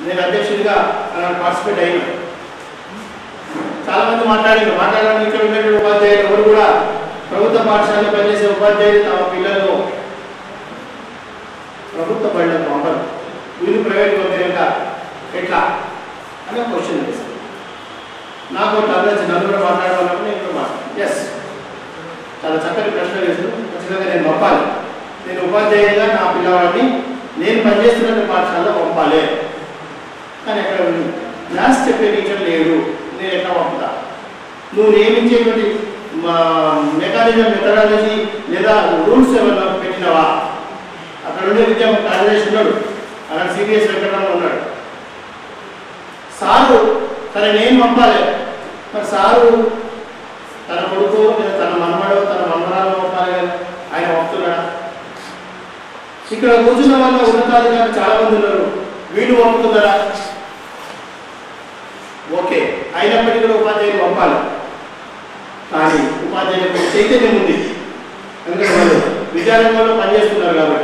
నేను అధ్యక్షుడిగా పార్టిసిపేట్ అయినా చాలా మంది మాట్లాడారు మాట్లాడడానికి ఇక్కడ ఉన్నటువంటి ఉపాధ్యాయులు ఎవరు కూడా ప్రభుత్వ పాఠశాలలో పనిచేసే ఉపాధ్యాయులు తమ పిల్లలను ప్రభుత్వ బళ్ళకు పంపరు వీళ్ళు ప్రైవేట్ పంపినాక ఎట్లా అనే క్వశ్చన్ వేస్తారు నాకు ఒక అర్థం నలుగురు మాట్లాడాలన్నప్పుడు నేను కూడా మాట్లాడాను ఎస్ చాలా చక్కటి ప్రశ్న వేస్తారు ఖచ్చితంగా నేను పంపాలి నేను ఉపాధ్యాయుడిగా నా పిల్లవాడిని నేను పనిచేస్తున్న పాఠశాలలో పంపాలి కానీ ఎక్కడ ఉంది మ్యాథ్స్ చెప్పే టీచర్ లేడు నేను ఎట్లా పంపుతా నువ్వు నియమించేటువంటి మా మెకానిజం మెథడాలజీ లేదా రూల్స్ ఏమన్నా పెట్టినవా అక్కడ ఉండే విద్యా కార్యదర్శి ఉన్నాడు అక్కడ సిబిఎస్ వెంకటరమణ ఉన్నాడు సారు సరే నేను పంపాలి మరి సారు తన కొడుకు లేదా తన మనమడో తన మనమరాలు పంపాలి కదా ఆయన పంపుతున్నాడా ఇక్కడ కూర్చున్న వాళ్ళ ఉన్నతాధికారులు చాలా మంది ఉన్నారు వీళ్ళు పంపుతున్నారా ఓకే అయినప్పటికీ కూడా ఉపాధ్యాయులు పంపాలి కానీ ఉపాధ్యాయులకు చైతన్యం ఉంది ఎందుకంటే వాళ్ళు విద్యారంగంలో పనిచేస్తున్నారు కాబట్టి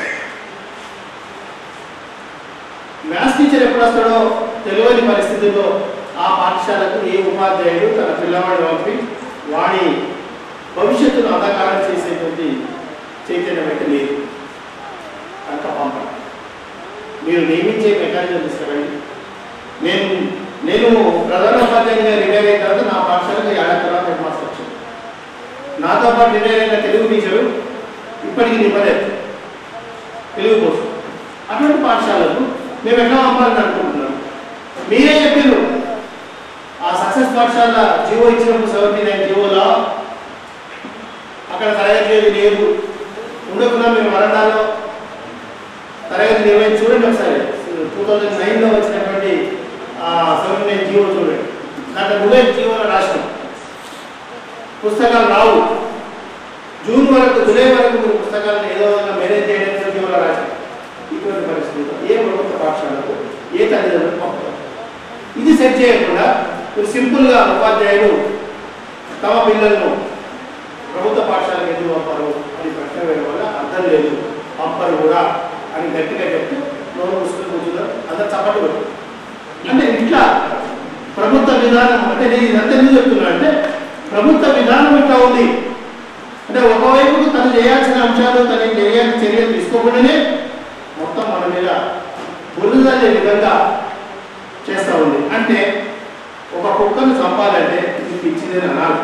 మ్యాథ్స్ టీచర్ ఎప్పుడు వస్తాడో తెలియని పరిస్థితుల్లో ఆ పాఠశాలకు ఏ ఉపాధ్యాయుడు తన పిల్లవాడిని పంపి వాడి భవిష్యత్తును అంధకారం చేసేటువంటి చైతన్యం అయితే లేదు కనుక పంపండి మీరు నియమించే మెకానిజం తీసుకురండి నేను నేను ప్రధాన ఉపాధ్యాయునిగా రిటైర్ అయిన తర్వాత నా పాఠశాలకు ఏడాది తర్వాత హెడ్ మాస్టర్ వచ్చాను నాతో పాటు రిటైర్ అయిన తెలుగు టీచరు ఇప్పటికీ నింపలేదు తెలుగు కోసం అటువంటి పాఠశాలకు మేము ఎట్లా పంపాలని అనుకుంటున్నాం మీరే చెప్పారు ఆ సక్సెస్ పాఠశాల జీవో ఇచ్చినప్పుడు సెవెంటీ నైన్ జీవోలో అక్కడ తరగతి గది లేదు ఉండకుండా మేము వరండాలో తరగతి నిర్వహించి చూడండి ఒకసారి టూ థౌజండ్ నైన్లో వచ్చినటువంటి సెవెంటీ నైన్ జీవో చూడండి దాంట్లో నువ్వే జీవోలో రాష్ట్రం పుస్తకాలు రావు జూన్ వరకు జూలై వరకు మీరు పుస్తకాలను ఏదో విధంగా మేనేజ్ చేయడానికి జీవోలో రాష్ట్రం ఇటువంటి పరిస్థితుల్లో ఏ ప్రభుత్వ పాఠశాలకు ఏ తల్లిదండ్రులు పంపుతారు ఇది సెట్ చేయకుండా మీరు సింపుల్గా ఉపాధ్యాయులు తమ పిల్లలను ప్రభుత్వ పాఠశాలకు ఎందుకు పంపరు అని ప్రశ్న వేయడం వల్ల అర్థం లేదు పంపరు కూడా అని గట్టిగా చెప్తే నోరు పుస్తకం కూర్చున్నారు అందరు చప్పట్లు కొట్టు అంటే ఇట్లా ప్రభుత్వ విధానం అంటే నేను ఇదంతా ఎందుకు చెప్తున్నా అంటే ప్రభుత్వ విధానం ఇట్లా ఉంది అంటే ఒకవైపు తను చేయాల్సిన అంశాలు తను చేయాల్సిన చర్యలు తీసుకోకుండానే మొత్తం మన మీద బురదలే విధంగా చేస్తూ ఉంది అంటే ఒక కుక్కను చంపాలంటే ఇది పిచ్చిదని అనాలి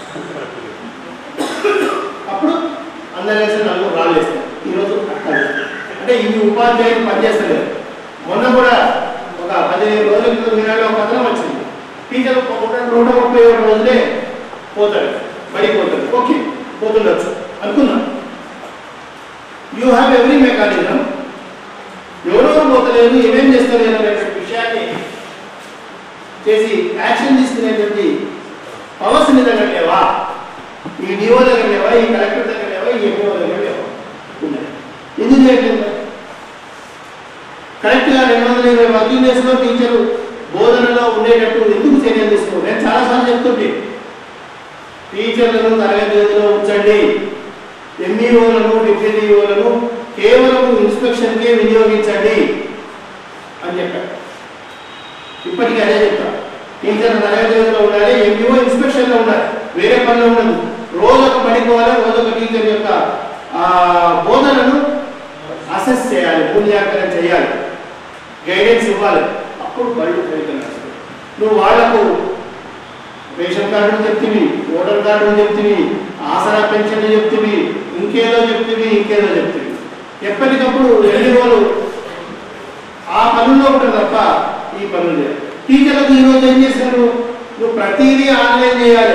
అప్పుడు అందరూ వేసి నలుగురు రాళ్ళు వేస్తారు ఈరోజు అట్లా లేదు. అంటే ఈ ఉపాధ్యాయులు పనిచేస్తలేదు మొన్న కూడా ఒక పదిహేను రోజుల క్రితం మీనాలో ఒక కథనం వచ్చింది టీచర్ ఒక నూట ముప్పై ఏడు రోజులే పోతాడు బడికి పోతాడు ఓకే పోతుండొచ్చు అనుకున్నాం యూ హ్యావ్ ఎవ్రీ మెకానిజం ఎవరెవరు పోతలేదు ఏమేం చేస్తలేదు అనేటువంటి విషయాన్ని చేసి యాక్షన్ తీసుకునేటువంటి పవర్స్ నీ దగ్గర లేవా ఈ డిఓ దగ్గర లేవా ఈ కలెక్టర్ దగ్గర లేవా ఈ ఎంఓ దగ్గర లేవా ఉన్నాయి ఎందుకు చేయట్లేదు కరెక్ట్గా రెండు వందల ఇరవై వర్కింగ్ డేస్లో టీచరు బోధనలో ఉండేటట్టు ఎందుకు చర్యలు తీసుకోవాలి నేను చాలాసార్లు చెప్తుంటే టీచర్లను తరగతి గదిలో ఉంచండి ఎంఈఓలను డిప్యూటీఓలను కేవలం ఇన్స్పెక్షన్కే వినియోగించండి అని చెప్పారు ఇప్పటికీ అదే చెప్తా టీచర్ తరగతి గదిలో ఉండాలి ఎంఈఓ ఇన్స్పెక్షన్లో ఉండాలి వేరే పనిలో ఉండదు రోజు ఒక పనికి పోవాలి రోజు ఒక టీచర్ యొక్క ఆ, బోధనను అసెస్ చేయాలి మూల్యాంకనం చేయాలి గైడెన్స్ ఇవ్వాలి అప్పుడు బళ్ళు సరిగ్గా నడుస్తాయి. నువ్వు వాళ్లకు రేషన్ కార్డు చెప్తివి ఓటర్ కార్డు చెప్తివి ఆసరా పెన్షన్ చెప్తివి ఇంకేదో చెప్తివి ఇంకేదో చెప్తివి ఎప్పటికప్పుడు ఎన్నిరోలు ఆ పనుల్లో ఉంటారు తప్ప ఈ పనులు చేయాలి టీచర్లకు ఈరోజు ఏం చేశారు నువ్వు ప్రతిదీ ఆన్లైన్ చేయాలి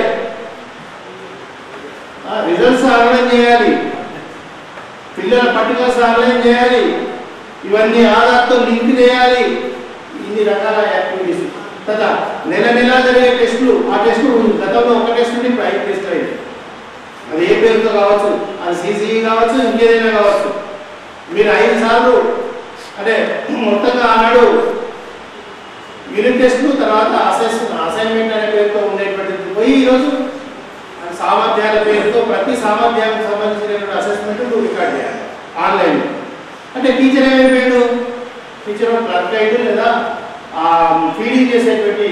రిజల్ట్స్ ఆన్లైన్ చేయాలి పిల్లల పర్టికులర్స్ ఆన్లైన్ చేయాలి ఇవన్నీ ఆధార్తో లింక్ చేయాలి ఇన్ని రకాల యాక్టివిటీస్ కదా నెల నెల జరిగే టెస్టులు ఆ టెస్టులు గతంలో ఒక టెస్ట్ నుండి ఇప్పుడు ఐదు టెస్ట్ అయింది అది ఏ పేరుతో కావచ్చు అది సిసిఈ కావచ్చు ఇంకేదైనా కావచ్చు మీరు ఐదు సార్లు అంటే మొత్తంగా ఆనాడు యూనిట్ టెస్ట్లు తర్వాత అసెస్ అసైన్మెంట్ అనే పేరుతో ఉండేటువంటిది పోయి ఈరోజు సామర్థ్యాల పేరుతో ప్రతి సామర్థ్యానికి సంబంధించినటువంటి అసెస్మెంట్ నువ్వు రికార్డ్ చేయాలి ఆన్లైన్ అంటే టీచర్ ఏమైపోయాడు టీచర్ క్లర్క్ అయ్యి లేదా ఆ ఫీడింగ్ చేసేటువంటి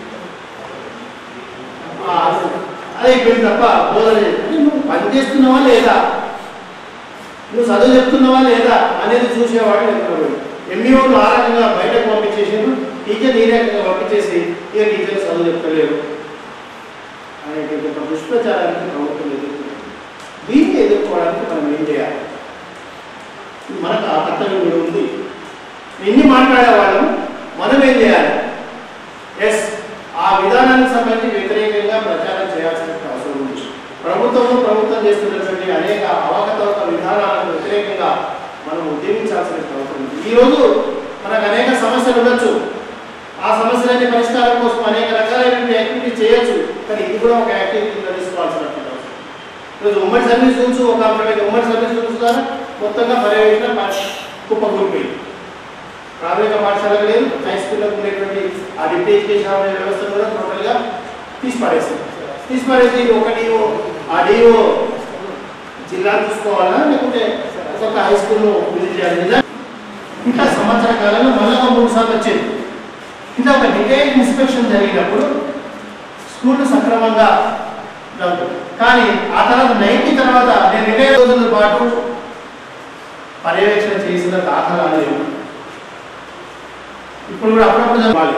ఆ, అదే అయిపోయింది తప్ప బోధన లేదు. అంటే నువ్వు పని చేస్తున్నావా లేదా నువ్వు చదువు చెప్తున్నావా లేదా అనేది చూసేవాడు ఎక్కడ ఎంఈఓను ఆ రకంగా బయటకు పంపించేసారు టీచర్ ఈ రకంగా పంపించేసి ఇక టీచర్ చదువు చెప్తలేరు అనేటువంటి ఒక దుష్ప్రచారానికి ప్రభుత్వం ఎదుర్కొంది దీన్ని ఎదుర్కోవడానికి మనం ఏం చేయాలి మనకు ఆ కర్తవ్యం కూడా ఉంది ఎన్ని మాట్లాడేవాళ్ళం మనం ఏం చేయాలి ఎస్ ఆ విధానానికి సంబంధించి వ్యతిరేకంగా ప్రచారం చేయాల్సిన అవసరం ఉంది ప్రభుత్వము ప్రభుత్వం చేస్తున్నటువంటి అనేక అవకతవక విధానాలకు వ్యతిరేకంగా మనం ఉద్యమించాల్సిన అవసరం ఉంది ఈరోజు మనకు అనేక సమస్యలు ఉండొచ్చు ఆ సమస్యలన్నీ పరిష్కారం కోసం అనేక రకాలైనటువంటి యాక్టివిటీ చేయొచ్చు కానీ ఇది కూడా ఒక యాక్టివిటీ కింద తీసుకోవాల్సినటువంటి అవసరం ఈరోజు ఉమ్మడి సర్వీస్ రూల్స్ ఒక అప్పుడు ఉమ్మడి సర్వీస్ రూల్స్ ద్వారా మొత్తంగా పర్యవేక్షణ కుప్పకూలిపోయింది ప్రాథమిక పాఠశాలకు లేదు హై స్కూల్లకు ఉండేటువంటి ఆ డిప్యూటీ ఎడ్యుకేషన్ అనే వ్యవస్థను కూడా టోటల్గా తీసి పారేసింది తీసి పారేసి ఒక డిఓ ఆ డిఓ జిల్లా చూసుకోవాలా లేకుంటే ఒక్కొక్క హై స్కూల్ను విజిట్ చేయాలి ఇలా ఇంకా సంవత్సర కాలంలో మళ్ళీ ఒక మూడు సార్లు వచ్చేది ఇలా ఒక డిటైల్ ఇన్స్పెక్షన్ జరిగినప్పుడు స్కూల్ సక్రమంగా జరుగుతుంది కానీ ఆ తర్వాత నైన్టీ తర్వాత నేను ఇరవై రోజుల పాటు పర్యవేక్షణ చేసిన దాఖలాలు లేవు ఇప్పుడు కూడా అప్పుడప్పుడు జరగాలి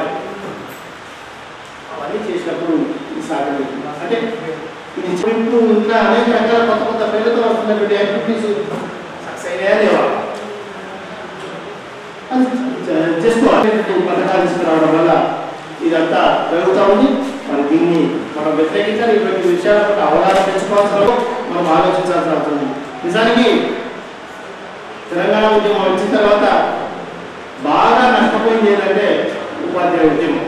అవన్నీ చేసినప్పుడు ఈ సాధన అంటే ఇది ఇప్పుడు ఇంకా అనేక రకాల కొత్త కొత్త పేర్లతో వస్తున్నటువంటి యాక్టివిటీస్ సక్సెస్ అయినాయా లేవా అది చ- చేసుకోవాలి పథకాలు తీసుకురావడం వల్ల ఇదంతా జరుగుతూ ఉంది మరి దీన్ని మనం వ్యతిరేకించాలి ఇటువంటి విషయాల పట్ల అవగాహన తెచ్చుకోవాల్సిన మనం ఆలోచించాల్సిన అవసరం ఉంది నిజానికి తెలంగాణ ఉద్యమం వచ్చిన తర్వాత బాగా నష్టపోయింది ఏంటంటే ఉపాధ్యాయ ఉద్యమం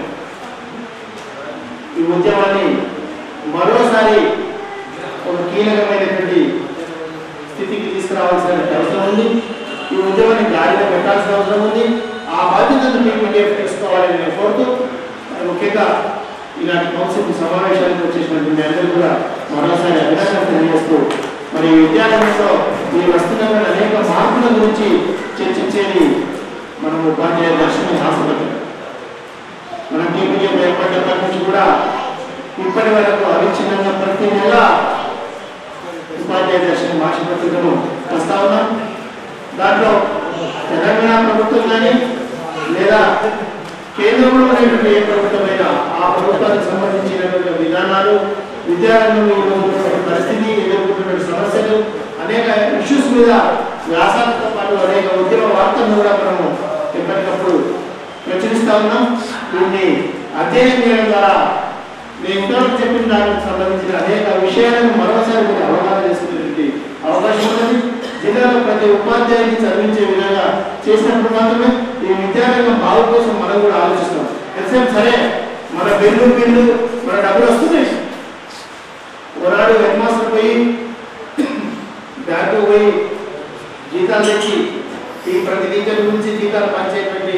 ఈ ఉద్యమాన్ని మరోసారి ఒక కీలకమైనటువంటి స్థితికి తీసుకురావాల్సిన అవసరం ఉంది ఈ ఉద్యమాన్ని గాడిలో పెట్టాల్సిన అవసరం ఉంది ఆ బాధ్యతను పీపీటీఎఫ్ తీసుకోవాలని నేను కోరుతూ మరి ముఖ్యంగా ఇలాంటి కౌన్సిల్ సమావేశానికి వచ్చేసినటువంటి మీ అందరూ కూడా మరోసారి అభినందన తెలియజేస్తూ మరి ఈ విద్యారంగంలో ఈ వస్తున్న అనేక మార్పుల గురించి చర్చించేది మనం ఉపాధ్యాయ దర్శనం ఆశపడ్డాం మన టీపీఎం ఏర్పడ్డప్పటి నుంచి కూడా ఇప్పటి వరకు అవిచ్ఛిన్నంగా ప్రతి నెల ఉపాధ్యాయ దర్శనం భాష పత్రికను వస్తా ఉన్నాం దాంట్లో తెలంగాణ ప్రభుత్వం కానీ లేదా కేంద్రంలో ఉన్నటువంటి ఏ ప్రభుత్వమైనా ఆ ప్రభుత్వానికి సంబంధించినటువంటి విధానాలు విద్యారంగంలో ఎదుర్కొంటున్న పరిస్థితి ఎదుర్కొంటున్న సమస్యలు అనేక ఇష్యూస్ మీద వ్యాసాలతో పాటు అనేక ఉద్యమ వార్తలను కూడా మనము ఎప్పటికప్పుడు ప్రచురిస్తా ఉన్నాం దీన్ని అధ్యయనం చేయడం ద్వారా నేను ఇంతవరకు చెప్పిన దానికి సంబంధించిన అనేక విషయాలను మరోసారి మీరు అవగాహన చేసుకునేటువంటి అవకాశం ఉన్నది జిల్లాలో ప్రతి ఉపాధ్యాయుని చదివించే విధంగా చేసినప్పుడు మాత్రమే ఈ విద్యారంగం బాగు కోసం మనం కూడా ఆలోచిస్తాం ఎంతసేపు సరే మన బిల్లు బిల్లు మన డబ్బులు వస్తున్నాయి ఒకనాడు హెడ్ మాస్టర్ పోయి బ్యాంకు పోయి జీతాలు తెచ్చి ఈ ప్రతి టీచర్ గురించి జీతాలు పంచేటువంటి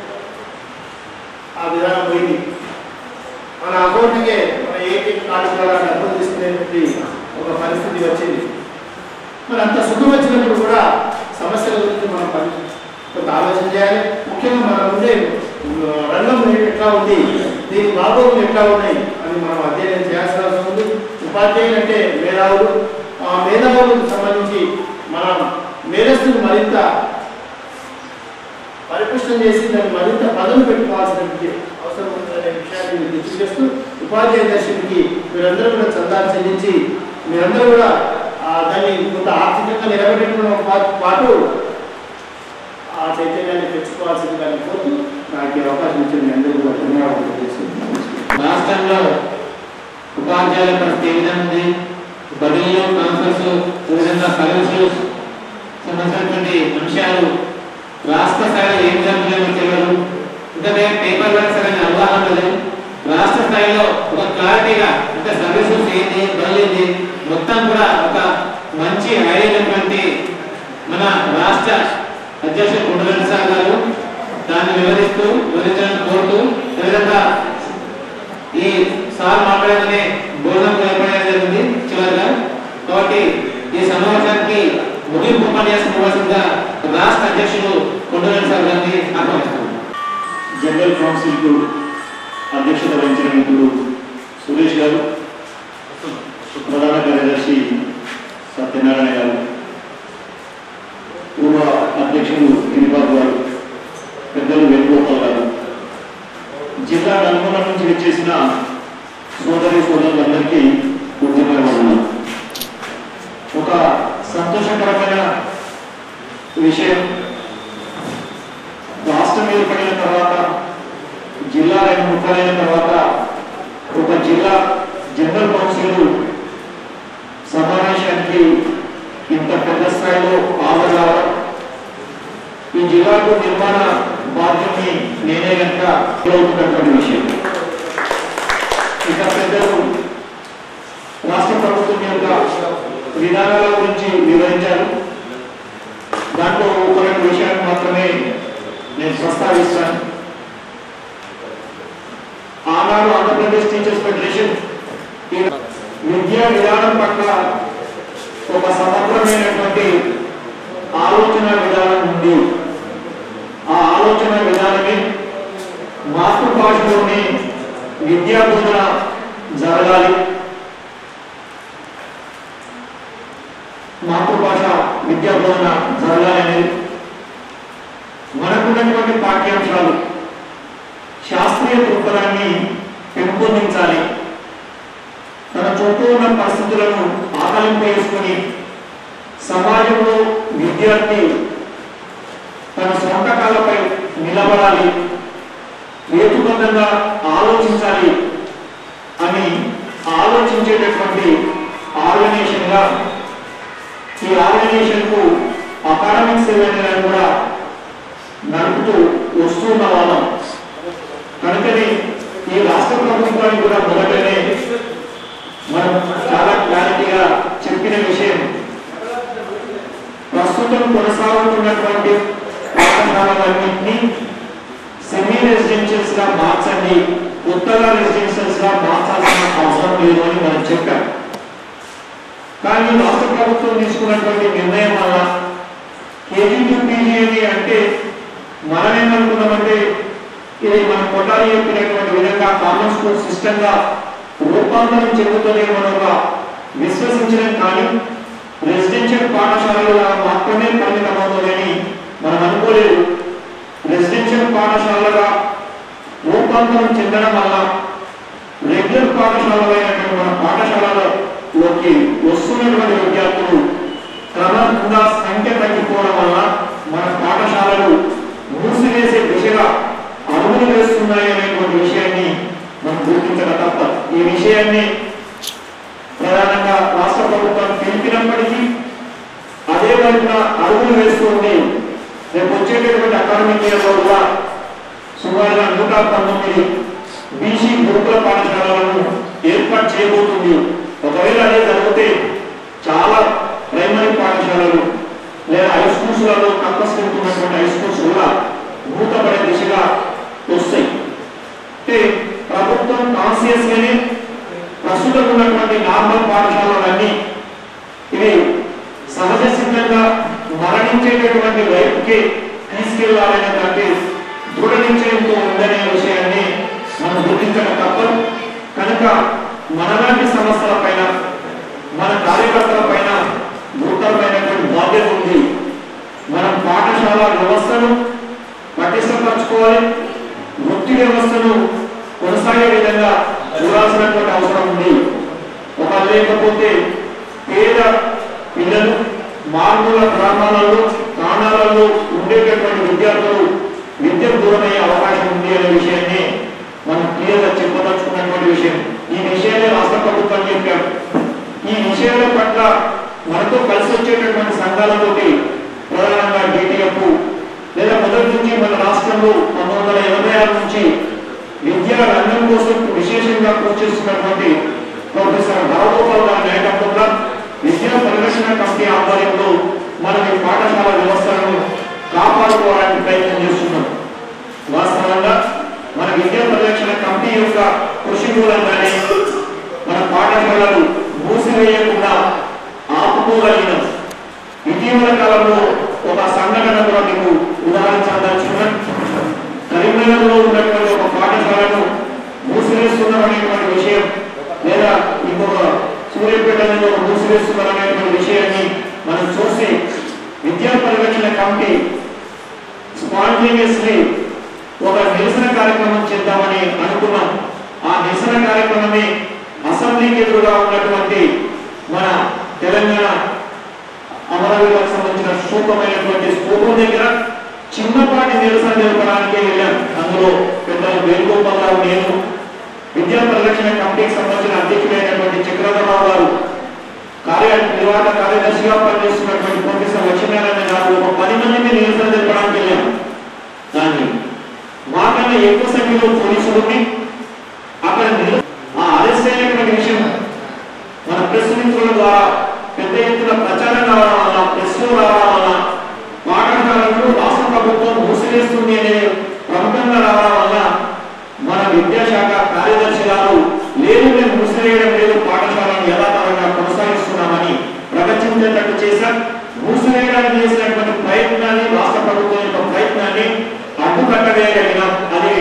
ఆ విధానం పోయింది మన అకౌంట్కే మన ఏటీఎం కార్డు ద్వారా డబ్బులు తీసుకునేటువంటి ఒక పరిస్థితి వచ్చింది మరి అంత సుఖం వచ్చినప్పుడు కూడా సమస్యల గురించి మనం పని కొంత ఆలోచన చేయాలి ముఖ్యంగా మనం ఉండే ఆ, రంగం ఎట్లా ఉంది దీని బాగోగులు ఎట్లా ఉన్నాయి అని మనం అధ్యయనం చేయాల్సిన అవసరం ఉంది ఉపాధ్యాయులు అంటే మేధావులు ఆ మేధావులకు సంబంధించి మనం మేధస్సును మరింత పరిపుష్టం చేసి దాన్ని మరింత పదవి పెట్టుకోవాల్సినటువంటి అవసరం ఉందనే విషయాన్ని మీరు గుర్తు చేస్తూ ఉపాధ్యాయ దర్శనికి మీరందరూ కూడా చందాలు చెల్లించి మీరందరూ కూడా ఆ, దాన్ని కొంత ఆర్థికంగా నిలబెట్టుకున్న పా- పాటు ఆ చైతన్యాన్ని తెచ్చుకోవాల్సింది దాన్ని కోరుతూ నాకు ఈ అవకాశం ఇచ్చిన మీ అందరూ కూడా ధన్యవాదాలు తెలియజేస్తున్నాను. రాష్ట్రంలో ఉపాధ్యాయుల పరిస్థితి ఏ విధంగా ఉంది బడుల్లో కాన్ఫరెన్స్ ఏ విధంగా సర్వీసెస్ సంబంధించినటువంటి అంశాలు రాష్ట్ర స్థాయిలో ఏం జరుగుతుందో తెలియదు ఇంకా పేపర్ వర్క్ సరైన అవగాహన లేదు రాష్ట్ర స్థాయిలో ఒక క్లారిటీగా అంటే సర్వీసెస్ ఏంది బదులు ఏంది మొత్తం కూడా ఒక మంచి అయినటువంటి మన రాష్ట్ర అధ్యక్షుడు కొండరెడ్డి సార్ గారు దాన్ని వివరిస్తూ వివరించడానికి కోరుతూ అదేవిధంగా ఈ సార్ మాట్లాడగానే బోధన ఏర్పడేది జరిగింది చివరిగా కాబట్టి ఈ సమావేశానికి ముగింపు ఉపన్యాసం ఇవ్వాల్సిందిగా రాష్ట్ర అధ్యక్షుడు కొండరెడ్డి సార్ గారిని ఆహ్వానిస్తున్నాను జనరల్ కౌన్సిల్కు అధ్యక్షత వహించిన మిత్రుడు సురేష్ గారు ప్రధాన కార్యదర్శి సత్యనారాయణ గారు పూర్వ అధ్యక్షులు గిరిబాబు గారు పెద్దలు వేణుగోపాల్ గారు జిల్లా నల్గొండ నుంచి వచ్చేసిన సోదరి సోదరులందరికీ ఉద్యమం ఒక సంతోషకరమైన విషయం రాష్ట్రం ఏర్పడిన తర్వాత జిల్లా రెండు ముక్కలైన తర్వాత ఒక జిల్లా జనరల్ కౌన్సిల్ సమావేశానికి ఇంత పెద్ద స్థాయిలో హాజరవడం ఈ జిల్లాకు నిర్మాణ బాధ్యతని నేనే కనుక అవుతున్నటువంటి విషయం ఇక పెద్దలు రాష్ట్ర ప్రభుత్వం యొక్క విధానాల గురించి వివరించారు దాంట్లో ఒక రెండు విషయాలు మాత్రమే నేను ప్రస్తావిస్తాను ఆనాడు ఆంధ్రప్రదేశ్ టీచర్స్ ఫెడరేషన్ ఈ విద్యా విధానం పట్ల ఒక సమగ్రమైనటువంటి ఆలోచన విధానం ఉంది ఆ ఆలోచన విధానమే మాతృభాషలోనే విద్యా బోధన జరగాలి మాతృభాష విద్యా బోధన జరగాలనేది మనకున్నటువంటి పాఠ్యాంశాలు శాస్త్రీయ దృక్పథాన్ని పెంపొందించాలి తన చుట్టూ ఉన్న పరిస్థితులను ఆకలింపు చేసుకుని సమాజంలో విద్యార్థి తన సొంత కాళ్ళపై నిలబడాలి హేతుబద్ధంగా ఆలోచించాలి అని ఆలోచించేటటువంటి ఆర్గనైజేషన్ గా ఈ ఆర్గనైజేషన్ కు అకాడమిక్ సేవలను కూడా నడుపుతూ వస్తున్న వాళ్ళం కనుకనే ఈ రాష్ట్ర ప్రభుత్వానికి కూడా మొదటనే మనం చాలా క్లారిటీగా చెప్పిన విషయం ప్రస్తుతం కొనసాగుతున్నటువంటి పాఠశాలలన్నింటినీ సెమీ రెసిడెన్షియల్స్ గా మార్చండి కొత్తగా రెసిడెన్షియల్స్ గా మార్చాల్సిన అవసరం లేదు అని మనం చెప్పాం కానీ రాష్ట్ర ప్రభుత్వం తీసుకున్నటువంటి నిర్ణయం వల్ల కేజీ టు పీజీ అని అంటే మనం ఏమనుకున్నామంటే ఇది మనం కొట్టాలి చెప్పినటువంటి విధంగా కామన్ స్కూల్ సిస్టమ్ గా రూపాంతరం చెందుతుందేమో ఒక విశ్వసించడం కానీ రెసిడెన్షియల్ పాఠశాలలుగా మాత్రమే పరిమితమవుతుందని మనం అనుకోలేదు రెసిడెన్షియల్ పాఠశాలగా రూపాంతరం చెందడం వల్ల రెగ్యులర్ పాఠశాలైనటువంటి మన పాఠశాలలోకి వస్తున్నటువంటి విద్యార్థులు క్రమంగా సంఖ్య తగ్గిపోవడం వల్ల మన పాఠశాలలు మూసివేసే దిశగా అడుగులు వేస్తున్నాయి అనేటువంటి విషయాన్ని మనం గుర్తించక తప్ప ఈ విషయాన్ని ప్రధానంగా రాష్ట్ర ప్రభుత్వం తెలిపినప్పటికీ అదే వైపున అడుగులు వేస్తూ ఉంది రేపు వచ్చేటటువంటి అకాడమిక్ ఇయర్ లో కూడా సుమారుగా నూట పంతొమ్మిది బీసీ గురుకుల పాఠశాలలను ఏర్పాటు చేయబోతుంది ఒకవేళ అదే జరిగితే చాలా ప్రైమరీ పాఠశాలలు లేదా హై స్కూల్స్ లలో కంపస్ వెళ్తున్నటువంటి హై స్కూల్స్ కూడా మూతపడే దిశగా వస్తాయి అంటే ప్రభుత్వం కాన్సియస్ గానే ప్రస్తుతం ఉన్నటువంటి నార్మల్ పాఠశాలలన్నీ ఇవి సహజ సిద్ధంగా మరణించేటటువంటి వైపుకి తీసుకెళ్లాలనేటువంటి దృఢ నిశ్చయంతో ఉందనే విషయాన్ని మనం గుర్తించడం తప్పదు కనుక మనలాంటి సమస్యల పైన మన కార్యకర్తల పైన గురుతరమైనటువంటి బాధ్యత ఉంది మనం పాఠశాల వ్యవస్థను పటిష్టపరచుకోవాలి వృత్తి వ్యవస్థను కొనసాగే విధంగా చూడాల్సినటువంటి అవసరం ఉంది ఒక లేకపోతే పేద పిల్లలు మారుమూల గ్రామాలలో ప్రాణాలలో ఉండేటటువంటి విద్యార్థులు విద్యకు దూరమయ్యే అవకాశం ఉంది అనే విషయాన్ని మనం క్లియర్గా చెప్పదలుచుకున్నటువంటి విషయం ఈ విషయాన్ని రాష్ట్ర ప్రభుత్వం చెప్పాం ఈ విషయాల పట్ల మనతో కలిసి వచ్చేటటువంటి సంఘాలతోటి ప్రధానంగా డిటిఎఫ్ లేదా మొదటి నుంచి మన రాష్ట్రంలో పంతొమ్మిది వందల ఎనభై ఆరు నుంచి విద్యా రంగం కోసం విశేషంగా కృషి చేస్తున్నటువంటి ప్రొఫెసర్ రావుగోపాల్ గారి నాయకత్వంలో విద్యా పరిరక్షణ కమిటీ ఆధ్వర్యంలో మనం ఈ పాఠశాల వ్యవస్థలను కాపాడుకోవడానికి ప్రయత్నం చేస్తున్నాం వాస్తవంగా మన విద్యా పరిరక్షణ కమిటీ యొక్క కృషి మూలంగానే మన పాఠశాలలు మూసివేయకుండా ఆపుకోగలిగినాం ఇటీవల కాలంలో ఒక సంఘటన కూడా మీకు ఉదాహరించదలుచుకున్నాను కరీంనగర్లో ఉన్నటువంటి మూసివేస్తున్నారనేటువంటి విషయాన్ని మనం చూసి విద్యా పరిరక్షణ కమిటీ స్పాంటేనియస్లీ ఒక నిరసన కార్యక్రమం చేద్దామని అనుకున్నాం ఆ నిరసన కార్యక్రమమే అసెంబ్లీకి ఎదురుగా ఉన్నటువంటి మన తెలంగాణ అమరవీరులకు సంబంధించిన స్థూపమైనటువంటి స్థూపం దగ్గర చిన్నపాటి నిరసన జరపడానికి వెళ్ళాం అందులో పెద్దలు వేణుగోపాలరావు నేను విద్యా పరిరక్షణ కమిటీకి సంబంధించిన అధ్యక్షుడైనటువంటి చక్రధరరావు గారు కార్య నిర్వాహక కార్యదర్శిగా పనిచేస్తున్నటువంటి ప్రొఫెసర్ లక్ష్మీనారాయణ గారు ఒక పది మందిని నిరసన జరపడానికి వెళ్ళాం కానీ మాకన్నా ఎక్కువ సంఖ్యలో పోలీసులు ఉండి అక్కడ నిర- ఆ అరెస్ట్ అయినటువంటి విషయం మన ప్రెస్ మిత్రుల ద్వారా పెద్ద ఎత్తున ప్రచారం కావడం వల్ల ప్రెస్ లో రావడం వల్ల పాఠశాలను రాష్ట్ర ప్రభుత్వం మూసివేస్తుంది అనే ప్రముఖంగా రావడం వల్ల మన విద్యాశాఖ కార్యదర్శి గారు లేదు మేము మూసివేయడం లేదు పాఠశాలను యథాతథంగా కొనసాగిస్తున్నామని ప్రకటించేటట్టు చేశాం మూసివేయడానికి చేసినటువంటి ప్రయత్నాన్ని రాష్ట్ర ప్రభుత్వం యొక్క ప్రయత్నాన్ని అడ్డుకట్టవేయగలిగినాం అది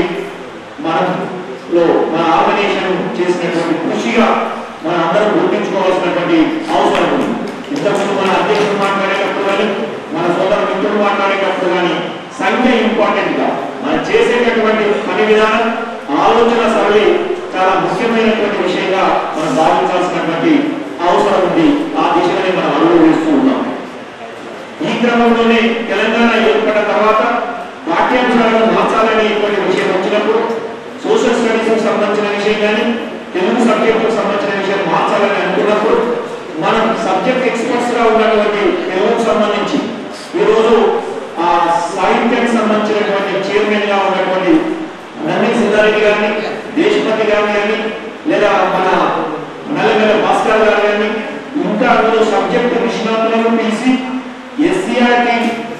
మనలో మన ఆర్గనైజేషన్ చేసినటువంటి కృషిగా మన అందరం గుర్తించుకోవాల్సినటువంటి అవసరం ఉంది ఇంతకుముందు మన అధ్యక్షుడు మాట్లాడేటప్పుడు కానీ మన సోదర మిత్రులు మాట్లాడేటప్పుడు కానీ సంఖ్య ఇంపార్టెంట్ గా మనం చేసేటటువంటి పని విధానం ఆలోచన సరళి చాలా ముఖ్యమైనటువంటి విషయంగా మనం భావించాల్సినటువంటి అవసరం ఉంది ఆ దిశగానే మనం అడుగులు వేస్తూ ఉన్నాం ఈ క్రమంలోనే తెలంగాణ ఏర్పడిన తర్వాత పాఠ్యాంశాలను మార్చాలనేటువంటి విషయం వచ్చినప్పుడు సోషల్ స్టడీస్ సంబంధించిన విషయం కానీ తెలుగు సబ్జెక్టుకు సంబంధించిన విషయం మార్చాలని అనుకున్నప్పుడు మనం సబ్జెక్ట్ ఎక్స్పర్ట్స్ గా ఉన్నటువంటి తెలుగుకు సంబంధించి ఈరోజు ఆ సాహిత్యానికి సంబంధించినటువంటి చైర్మన్ గా ఉన్నటువంటి నన్ని సిద్ధారెడ్డి గారిని దేశపతి గారిని కానీ లేదా మన నల్లమెల్ల భాస్కర్ గారు కానీ ఇంకా అందులో సబ్జెక్ట్ నిష్ణాతులను పిలిచి ఎస్సీఆర్టీ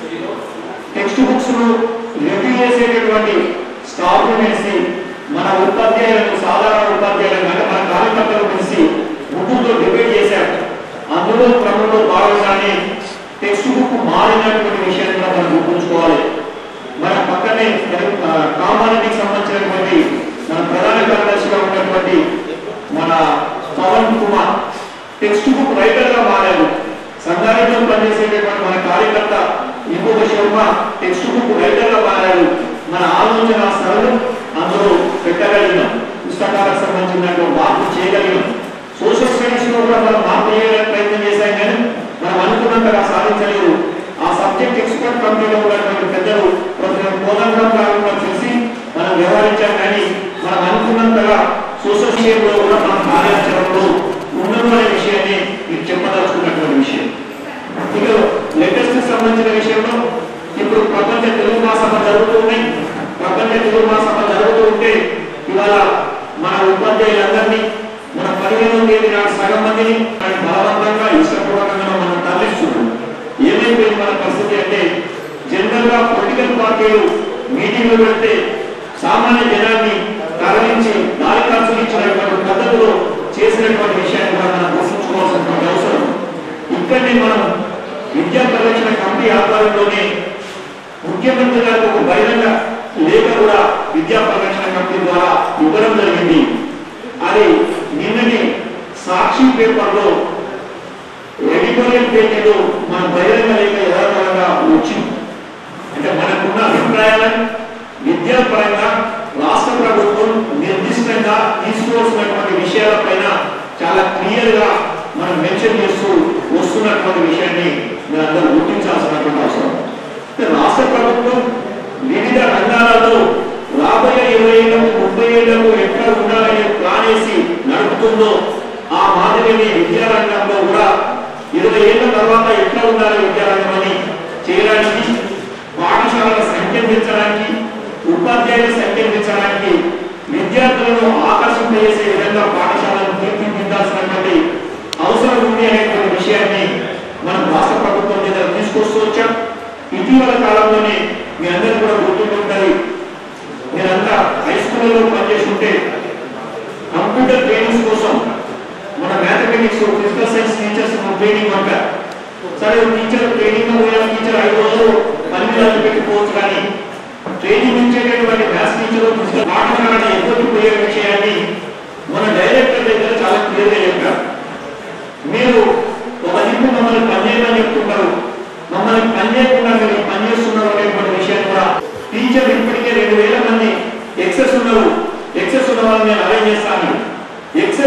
టెక్స్ట్ బుక్స్ ను రివ్యూ చేసేటటువంటి స్టాఫ్ వేసి మన ఉపాధ్యాయులకు సాధారణ ఉపాధ్యాయులకు అంటే మన కార్యకర్తలు కలిసి ముగ్గురుతో డిబేట్ చేశారు అందులో క్రమంలో భాగంగానే టెక్స్ట్ బుక్ మారినటువంటి విషయాన్ని కూడా మనం గుర్తుంచుకోవాలి మన పక్కనే కామానికి సంబంధించినటువంటి మన ప్రధాన కార్యదర్శిగా ఉన్నటువంటి మన Pavan Kumar text book writer గా మారారు సంగారెడ్డిలో పనిచేసేటటువంటి మన కార్యకర్త ఇంకొక శర్మ టెక్స్ట్ బుక్ రైటర్ గా మారారు మన ఆలోచన సరళం అందులో పెట్టగలిగినాం పుస్తకాలకు సంబంధించినటువంటి మార్పు చేయగలిగినాం సోషల్ స్టడీస్ లో కూడా మనం మార్పు చేయడానికి ప్రయత్నం చేశాం కానీ మనం అనుకున్నంతగా సాధించలేదు ఆ సబ్జెక్ట్ ఎక్స్పర్ట్ కమిటీలో ఉన్నటువంటి పెద్దలు ప్రొఫెసర్ కోదండరామ్ గారు కూడా చూసి మనం వ్యవహరించాం కానీ మనం అనుకున్నంతగా సోషల్ విషయంలో కూడా మన కార్యాచరణలో ఉండదు అనే విషయాన్ని మీకు చెప్పదలుచుకున్నటువంటి విషయం ఇక లేటెస్ట్ సంబంధించిన విషయంలో ఇప్పుడు ప్రపంచ తెలుగు మహాసభ జరుగుతూ ఉన్నాయి ప్రపంచ తెలుగు మహాసభ జరుగుతూ ఉంటే ఇవాళ మన ఉపాధ్యాయులందరినీ మన పదిహేను తేదీ నాడు సగం మందిని వారిని బలవంతంగా ఇష్టపూర్వకంగా మనం తరలిస్తున్నాం ఏమైపోయింది మన పరిస్థితి అంటే జనరల్ గా పొలిటికల్ పార్టీలు మీటింగ్లు పెడితే సామాన్య జనాన్ని తరలించి దారి ఖర్చులు ఇచ్చినటువంటి పద్ధతిలో చేసినటువంటి విషయాన్ని కూడా మనం గుర్తుంచుకోవాల్సినటువంటి అవసరం ఇక్కడనే మనం విద్యా పరిరక్షణ కమిటీ ఆధ్వర్యంలోనే ముఖ్యమంత్రి గారికి ఒక బహిరంగ లేఖ కూడా విద్యా పరిరక్షణ కమిటీ ద్వారా ఇవ్వడం జరిగింది అది నిన్నటి సాక్షి పేపర్లో ఎడిటోరియల్ పేజీలో మన బహిరంగ లేఖ యథాతథంగా వచ్చింది అంటే మనకున్న అభిప్రాయాలను విద్యాపరంగా రాష్ట్ర ప్రభుత్వం నిర్దిష్టంగా తీసుకోవాల్సినటువంటి విషయాలపైన చాలా క్లియర్ గా మనం మెన్షన్ చేస్తూ వస్తున్నటువంటి విషయాన్ని మీరందరూ గుర్తించాల్సినటువంటి అవసరం అంటే రాష్ట్ర ప్రభుత్వం వివిధ రంగాలలో రాబోయే ఇరవై ఏళ్లకు ముప్పై ఏళ్లకు ఎట్లా ఉండాలని ప్లాన్ వేసి నడుపుతుందో ఆ మాదిరిని విద్యారంగంలో కూడా ఇరవై ఏళ్ల తర్వాత ఎట్లా ఉండాలి విద్యారంగం అని చేయడానికి పాఠశాలల సంఖ్య పెంచడానికి ఉపాధ్యాయుల సంఖ్య పెంచడానికి విద్యార్థులను ఆకర్షింపజేసే విధంగా పాఠశాలను తీర్చిదిద్దాల్సినటువంటి అవసరం ఉంది అనేటువంటి విషయాన్ని మనం రాష్ట్ర ప్రభుత్వం మీద తీసుకొస్తూ వచ్చాం ఇటీవల కాలంలోనే మీ అందరూ కూడా గుర్తుంటుంది మీరంతా హై స్కూల్లో పనిచేస్తుంటే కంప్యూటర్ ట్రైనింగ్స్ కోసం మన mathematics physical science teachers training పంపారు సరే టీచర్ ట్రైనింగ్ పోయిన టీచర్ ఐదు రోజులు పని రోజులు పెట్టుకోవచ్చు కానీ ట్రైనింగ్ ఇచ్చేటటువంటి మ్యాథ్స్ టీచర్ ఫిజికల్ పాఠశాలను ఎదురు పోయే విషయాన్ని మన డైరెక్టర్ దగ్గర చాలా క్లియర్గా చెప్పారు మీరు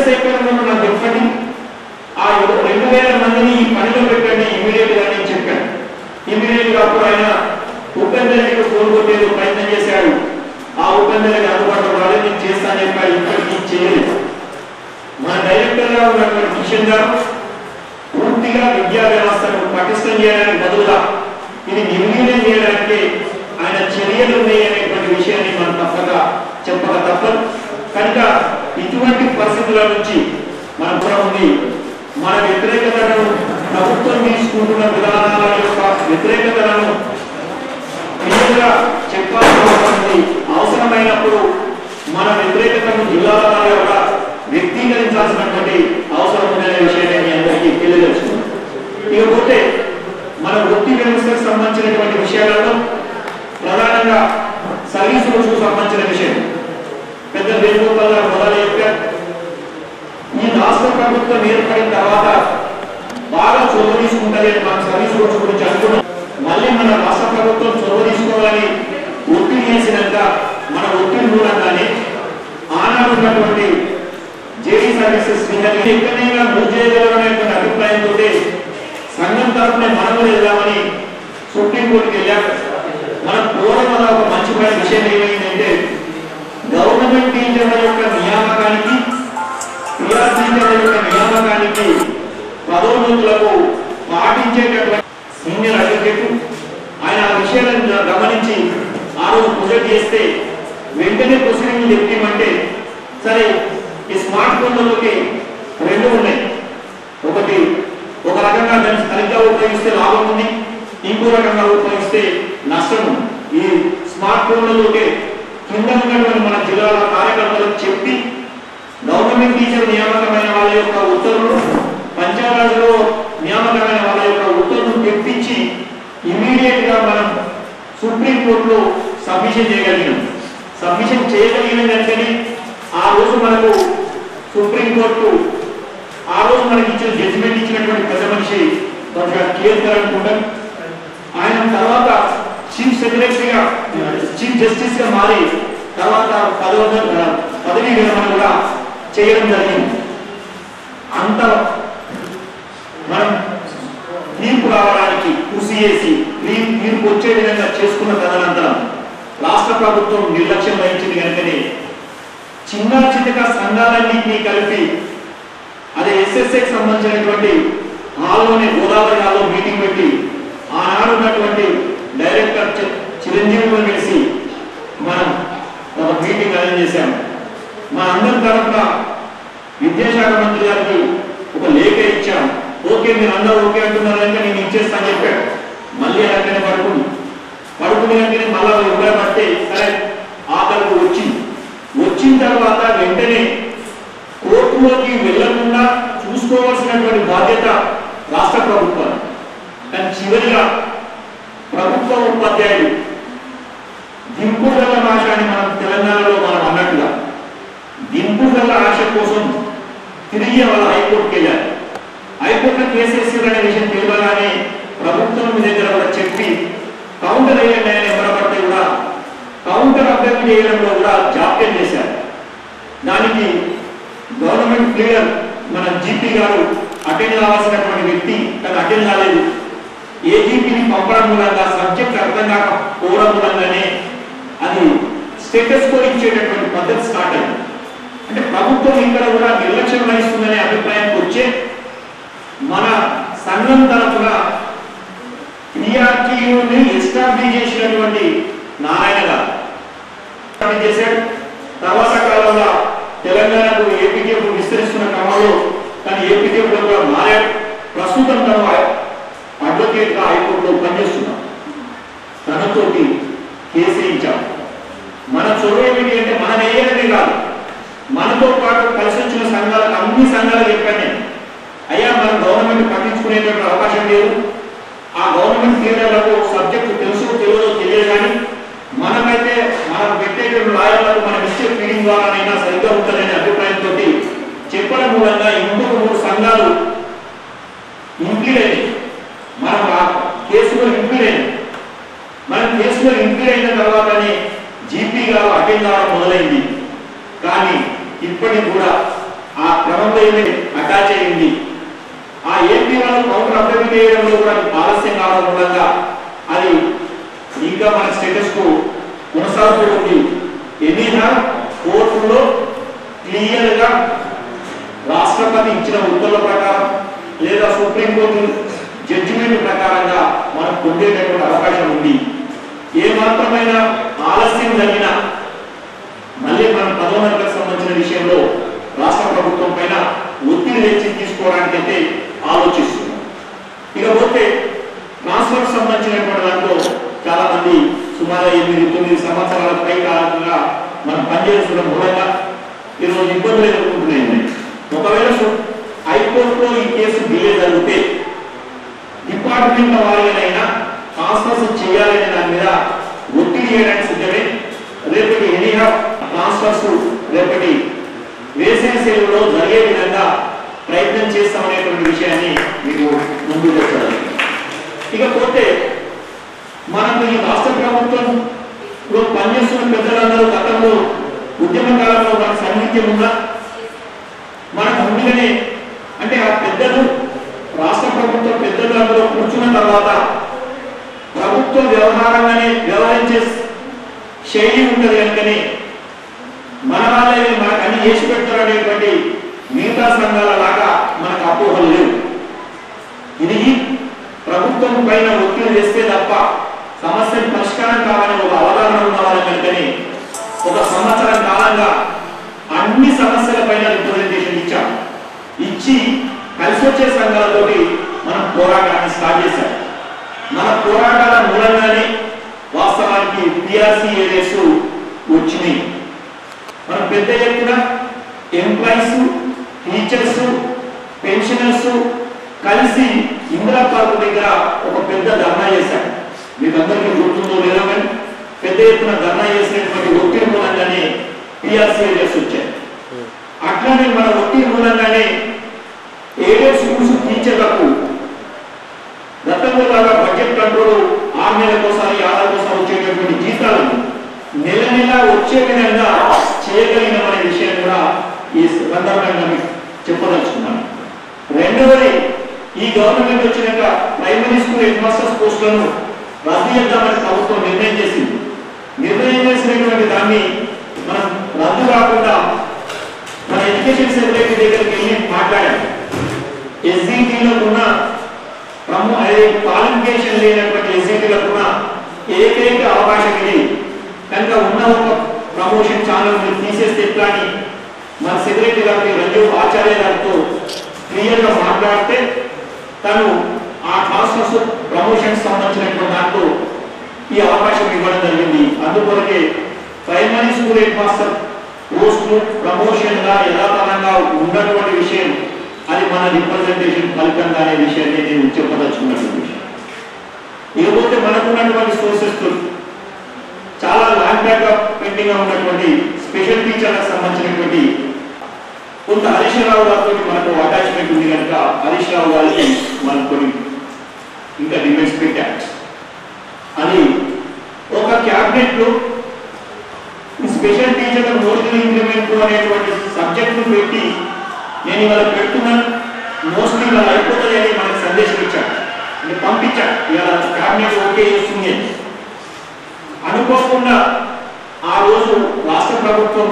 ఎస్ఎస్ఐ నాకు చెప్పండి ఆ రెండు వేల మందిని ఈ పనిలో పెట్టండి ఇమీడియట్ గా నేను చెప్పాను ఇమీడియట్ గా అప్పుడు ఆయన ఉపేంద్రకి ఫోన్ కొట్టేది ప్రయత్నం చేశాడు ఆ ఉపేంద్రకి అందుబాటులో రాలేదు నేను చేస్తాను చెప్పాడు ఇప్పటికీ చేయలేదు మన డైరెక్టర్ గా ఉన్నటువంటి కిషన్ గారు పూర్తిగా విద్యా వ్యవస్థను పటిష్టం చేయడానికి బదులుగా ఇది నిర్వీర్యం చేయడానికి ఆయన చర్యలు ఉన్నాయి అనేటువంటి విషయాన్ని మనం తప్పక చెప్పక తప్పదు కనుక ఇటువంటి పరిస్థితుల నుంచి మన కూడా ఉంది మన వ్యతిరేకతను ప్రభుత్వం తీసుకుంటున్న విధానాల యొక్క వ్యతిరేకతలను క్లియర్గా చెప్పాల్సిన అవసరం ఉంది అవసరమైనప్పుడు మన వ్యతిరేకతను జిల్లాల వారీగా వ్యక్తీకరించాల్సినటువంటి అవసరం ఉందనే విషయాన్ని మీ అందరికీ తెలియజేస్తున్నాను ఇకపోతే మన వృత్తి వ్యవస్థకు సంబంధించినటువంటి విషయాలలో ప్రధానంగా సర్వీస్ రోజుకు సంబంధించిన విషయం పెద్ద వేణుగోపాల్ గారు మొదలు చెప్పారు ఈ రాష్ట్ర ప్రభుత్వం ఏర్పడిన తర్వాత బాగా చొరవ తీసుకుంటుంది అని మనం సర్వీస్ రోజు గురించి అనుకున్నాం మళ్ళీ మన రాష్ట్ర ప్రభుత్వం చొరవ తీసుకోవాలని ఒత్తిడి చేసినాక మన ఒత్తిడి మూలంగానే ఆనాడు ఉన్నటువంటి జేడీ సర్వీసెస్ శ్రీహరి ఎక్కడైనా మూవ్ చేయగలరనేటువంటి అభిప్రాయంతో సంఘం తరఫున మనం వెళ్దామని సుప్రీంకోర్టుకి వెళ్ళాక మన పూర్వం వల్ల ఒక మంచిమైన విషయం ఏమైందంటే గవర్నమెంట్ టీచర్ల యొక్క నియామకానికి పిఆర్ టీచర్ల యొక్క నియామకానికి పదోన్నతులకు పాటించేటటువంటి సీనియర్ అడ్వకేట్ ఆయన ఆ విషయాలను గమనించి ఆ రోజు ప్రొజెక్ట్ చేస్తే వెంటనే ప్రొసీడింగ్ చెప్పమంటే సరే ఈ స్మార్ట్ ఫోన్లలోకి రెండు ఉన్నాయి ఒకటి ఒక రకంగా దాన్ని సరిగ్గా ఉపయోగిస్తే లాభం ఉంది ఇంకో రకంగా ఉపయోగిస్తే నష్టం ఉంది ఈ స్మార్ట్ ఫోన్లలోకి కింద ఉన్నటువంటి మన జిల్లాల కార్యకర్తలకు చెప్పి గవర్నమెంట్ టీచర్ నియామకమైన వాళ్ళ యొక్క ఉత్తర్వులు పంచాయతీలో నియామకమైన వాళ్ళ యొక్క ఉత్తర్వులు తెప్పించి ఇమీడియట్ గా మనం సుప్రీం కోర్టులో సబ్మిషన్ చేయగలిగినాం సబ్మిషన్ చేయగలిగిన వెంటనే ఆ రోజు మనకు సుప్రీం కోర్టు ఆ రోజు మనకి ఇచ్చిన జడ్జిమెంట్ ఇచ్చినటువంటి పెద్ద మనిషి కొద్దిగా కేర్ అనుకుంటాం ఆయన తర్వాత చీఫ్ సెక్రటరీగా చీఫ్ జస్టిస్ గా మారి తర్వాత పదవ పదవి విరమణ కూడా చేయడం జరిగింది అంత మనం తీర్పు రావడానికి కృషి చేసి తీ- తీర్పు వచ్చే విధంగా చేసుకున్న తదనంతరం రాష్ట్ర ప్రభుత్వం నిర్లక్ష్యం వహించింది కనుకనే చిన్న చిన్నక సంఘాలన్నింటినీ కలిపి అదే ఎస్ఎస్ఐకి సంబంధించినటువంటి హాల్లోనే గోదావరి హాల్లో మీటింగ్ పెట్టి ఆనాడు ఉన్నటువంటి డైరెక్టర్ చి- చిరంజీవితో కలిసి మనం ఒక మీటింగ్ అరేంజ్ చేశాం మా అందరి తరఫున విద్యాశాఖ మంత్రి గారికి ఒక లేఖ ఇచ్చాం ఓకే మీరు అందరూ ఓకే అంటున్నారు అంటే నేను ఇచ్చేస్తాను చెప్పాడు మళ్ళీ అలాగనే పడుకుంది పడుకుని వెంటనే మళ్ళా ఉపయోగపడితే సరే ఆఖరికి వచ్చింది వచ్చిన తర్వాత వెంటనే కోర్టులోకి వెళ్లకుండా చూసుకోవాల్సినటువంటి బాధ్యత రాష్ట్ర ప్రభుత్వం కానీ చివరిగా ప్రభుత్వ ఉపాధ్యాయులు దింపుగల భాష అని మనం తెలంగాణలో మనం అన్నట్టుగా దింపుగల ఆశ కోసం తిరిగి వాళ్ళ హైకోర్టుకి వెళ్ళారు హైకోర్టులో కేసు వేసిందనే విషయం తెలియగానే ప్రభుత్వం మీ దగ్గర కూడా చెప్పి కౌంటర్ అయ్యండి ఆయన ఎవరబడితే కూడా కౌంటర్ అభ్యర్థి చేయడంలో కూడా జాప్యం చేశారు దానికి గవర్నమెంట్ లీడర్ మన జీపీ గారు అటెండ్ కావాల్సినటువంటి వ్యక్తి తను అటెండ్ కాలేదు ఏజీపీని పంపడం మూలంగా సబ్జెక్ట్ అర్థం కాకపోవడం మూలంగానే అది స్టేటస్ కో ఇచ్చేటటువంటి పద్ధతి స్టార్ట్ అయింది అంటే ప్రభుత్వం ఇక్కడ కూడా నిర్లక్ష్యం వహిస్తుందనే అభిప్రాయానికి వచ్చే మన సంఘం తరఫున పిఆర్టీయూని ఎస్టాబ్లిష్ చేసినటువంటి నారాయణ గారు ఎస్టాబ్లిష్ చేశాడు తర్వాత కాలంలో తెలంగాణకు ఏపీకేపు విస్తరిస్తున్న క్రమంలో తను ఏపీకేపు కూడా మారాడు ప్రస్తుతం తను అడ్వకేట్ గా హైకోర్టులో పనిచేస్తున్నాం తనతోటి కేసు వేయించాం మన చొరవ ఏమిటి అంటే మన వేయడమే కాదు మనతో పాటు కలిసి వచ్చిన సంఘాలకు అన్ని సంఘాలు చెప్పాను నేను అయ్యా మనం గవర్నమెంట్ పట్టించుకునేటువంటి అవకాశం లేదు ఆ గవర్నమెంట్ లీడర్లకు సబ్జెక్ట్ తెలుసు తెలియదో తెలియదు కానీ మనమైతే మనం పెట్టేటువంటి లాయర్లకు మనం ఇచ్చే ఫీడింగ్ ద్వారానైనా సరిగ్గా ఉంటుందనే అభిప్రాయంతో చెప్పడం మూలంగా ఇంకొక మూడు సంఘాలు ఇంప్లీడ్ అయినాయి మనం ఆ కేసులో ఇంప్లీడ్ అయినాయి మనం కేసులో ఇంప్లీడ్ అయిన తర్వాతనే జీపీ గారు అటెండ్ కావడం మొదలైంది కానీ ఇప్పటికి కూడా ఆ క్రమంలో ఏమి అటాచ్ అయింది ఆ ఏపీ వాళ్ళు కౌంటర్ అప్డేట్ చేయడంలో కూడా అది ఆలస్యం కావడం మూలంగా అది ఇంకా మన స్టేటస్ కు కొనసాగుతూ ఉంది ఎనీహా కోర్టులో క్లియర్ గా రాష్ట్రపతి ఇచ్చిన ఉత్తర్వుల ప్రకారం లేదా సుప్రీంకోర్టు జడ్జిమెంట్ ప్రకారంగా మనం పొందేటటువంటి అవకాశం ఉంది ఏ మాత్రమైన ఆలస్యం జరిగినా మళ్ళీ మనం పదోన్నతకు సంబంధించిన విషయంలో రాష్ట్ర ప్రభుత్వం పైన ఒత్తిడి తెచ్చి తీసుకోవడానికి అయితే ఆలోచిస్తున్నాం ఇకపోతే ట్రాన్స్ఫర్ సంబంధించినటువంటి దాంట్లో చాలా మంది సుమారు ఎనిమిది తొమ్మిది సంవత్సరాల పై కాలంగా మనం పనిచేస్తున్న మూలంగా ఈరోజు ఇబ్బందులు ఎదుర్కొంటున్నాయి ఒకవేళ సు- హైకోర్టులో ఈ కేసు డిలే జరిగితే డిపార్ట్మెంట్ వారినైనా ట్రాన్స్ఫర్స్ చేయాలనే దాని మీద ఒత్తిడి చేయడానికి సిద్ధమే రేపటి ఎనీహా ట్రాన్స్ఫర్స్ రేపటి వేసవి సెలవులో జరిగే విధంగా ప్రయత్నం చేస్తామనేటువంటి విషయాన్ని మీకు ముందు తెచ్చారు ఇకపోతే మనకు ఈ రాష్ట్ర ప్రభుత్వం లో పనిచేస్తున్న పెద్దలందరూ గతంలో ఉద్యమ కాలంలో మనకు సాన్నిధ్యం ఉందా మనకు ముందుగానే అంటే ఆ పెద్దలు రాష్ట్ర ప్రభుత్వ పెద్దలు అందులో కూర్చున్న తర్వాత ప్రభుత్వ వ్యవహారంగానే వ్యవహరించే శైలి ఉంటుంది కనుకనే మన వాళ్ళే మనకు అన్ని చేసి పెడతారు అనేటువంటి మిగతా సంఘాల లాగా మనకు అపోహలు లేవు ఇది ప్రభుత్వం పైన ఒత్తిడి చేస్తే తప్ప సమస్యను పరిష్కారం కావాలని ఒక అవగాహన ఉన్న వాళ్ళ కనుకనే ఒక సంవత్సరం కాలంగా అన్ని సమస్యల పైన రిప్రజెంటేషన్ ఇచ్చాం ఇచ్చి కలిసి వచ్చే సంఘాలతోటి మనం పోరాటాన్ని స్టార్ట్ చేశాం మన పోరాటాల మూలంగానే వాస్తవానికి పిఆర్సీ ఏరియాస్ వచ్చినాయి మనం పెద్ద ఎత్తున ఎంప్లాయీస్ టీచర్స్ పెన్షనర్స్ కలిసి ఇందిరా పార్క్ దగ్గర ఒక పెద్ద ధర్నా చేశాం మీకు అందరికీ గుర్తుందో లేదో కానీ పెద్ద ఎత్తున ధర్నా చేసినటువంటి ఒత్తిడి మూలంగానే పిఆర్సీ ఏరియాస్ వచ్చాయి అట్లానే మన ఒత్తిడి మూలంగానే ఏడే స్కూల్స్ టీచర్లకు గతంలో లాగా బడ్జెట్ కంట్రోల్ ఆరు నెలలకోసారి ఏడాదికోసారి వచ్చేటటువంటి జీతాలను నెల నెల వచ్చే విధంగా చేయగలిగినామనే విషయం కూడా ఈ సందర్భంగా మీకు చెప్పదలుచుకున్నాను రెండవది ఈ గవర్నమెంట్ వచ్చినాక ప్రైమరీ స్కూల్ హెడ్ మాస్టర్స్ పోస్టులను రద్దు చేద్దామని ప్రభుత్వం నిర్ణయం చేసింది నిర్ణయం చేసినటువంటి దాన్ని మనం రద్దు కాకుండా మన ఎడ్యుకేషన్ సెక్రటరీ దగ్గరికి వెళ్ళి మాట్లాడాం ఎస్జిటిలకు ఉన్న ప్రమో అదే క్వాలిఫికేషన్ లేనటువంటి ఎస్జిటిలకు ఉన్న ఏకైక అవకాశం ఇది కనుక ఉన్న ఒక ప్రమోషన్ ఛానల్ మీరు తీసేస్తే ఎట్లా అని మన సెక్రటరీ గారికి రంజు ఆచార్య గారితో క్లియర్ గా మాట్లాడితే తను ఆ ట్రాన్స్ఫర్స్ ప్రమోషన్ సంబంధించినటువంటి దాంట్లో ఈ అవకాశం ఇవ్వడం జరిగింది అందుకొరకే ప్రైమరీ స్కూల్ హెడ్ మాస్టర్ పోస్టులు ప్రమోషన్ గా యథాతథంగా ఉన్నటువంటి విషయం అది మన రిప్రజెంటేషన్ ఫలితంగా అనే విషయాన్ని నేను చెప్పదలుచుకున్నటువంటి విషయం ఇకపోతే మనకున్నటువంటి సోర్సెస్ చాలా లాంగ్ బ్యాక్ పెండింగ్ గా ఉన్నటువంటి స్పెషల్ టీచర్లకు సంబంధించినటువంటి కొంత హరీష్ రావు గారితో మనకు అటాచ్మెంట్ ఉంది కనుక హరీష్ రావు గారికి మనం కొన్ని ఇంకా డిబేట్స్ పెట్టాం అది ఒక క్యాబినెట్ లో ఈ స్పెషల్ టీచర్ మోస్ట్లీ ఇంప్లిమెంట్ అనేటువంటి సబ్జెక్ట్ పెట్టి నేను ఇవాళ పెడుతున్నాను మోస్ట్లీ ఇవాళ అయిపోతుంది అని మనకు సందేశం ఇచ్చాడు అంటే పంపించాడు ఇవాళ క్యాబినెట్ ఓకే చేస్తుంది అని అనుకోకుండా ఆ రోజు రాష్ట్ర ప్రభుత్వం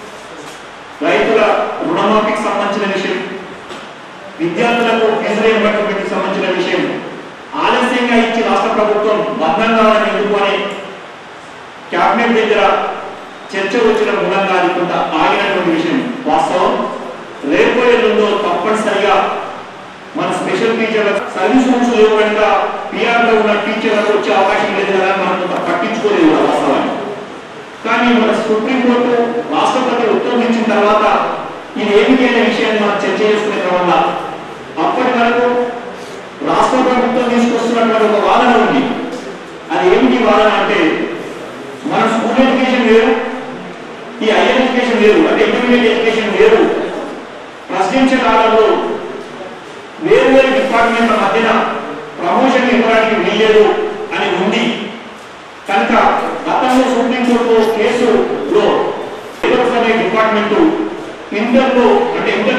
రైతుల రుణమాఫీకి సంబంధించిన విషయం విద్యార్థులకు ఫీజు రియంబర్స్మెంట్కి సంబంధించిన విషయం ఆలస్యంగా ఇచ్చి రాష్ట్ర ప్రభుత్వం బంధం కావాలని ఎందుకు అని క్యాబినెట్ దగ్గర చర్చ వచ్చిన మూలంగా అది కొంత ఆగినటువంటి విషయం వాస్తవం రేపు ఎల్లుండో తప్పనిసరిగా మన స్పెషల్ టీచర్ సర్వీస్ రూమ్స్ లేవు కనుక పిఆర్ లో ఉన్న టీచర్లకు వచ్చే అవకాశం లేదు కదా అని మనం కొంత పట్టించుకోలేదు కూడా వాస్తవాన్ని కానీ మన సుప్రీంకోర్టు రాష్ట్రపతి ఉత్తర్వించిన తర్వాత ఇది ఏమిటి అనే విషయాన్ని మనం చర్చ చేసుకునే క్రమంలో అప్పటి వరకు రాష్ట్ర ప్రభుత్వం తీసుకొస్తున్నటువంటి ఒక వాదన ఉంది అది ఏమిటి వాదన అంటే మన స్కూల్ ఎడ్యుకేషన్ వేరు ఈ హైయర్ ఎడ్యుకేషన్ వేరు అంటే ఇంటర్మీడియట్ ఎడ్యుకేషన్ వేరు ప్రెసిడెన్షియల్ ఆర్డర్లో వేరు వేరు డిపార్ట్మెంట్ల మధ్యన ప్రమోషన్ ఇవ్వడానికి వీల్లేదు అని ఉంది కనుక గతంలో సుప్రీంకోర్టు కేసులో ఏదో అనే డిపార్ట్మెంట్ ఇంటర్లో అంటే ఇంటర్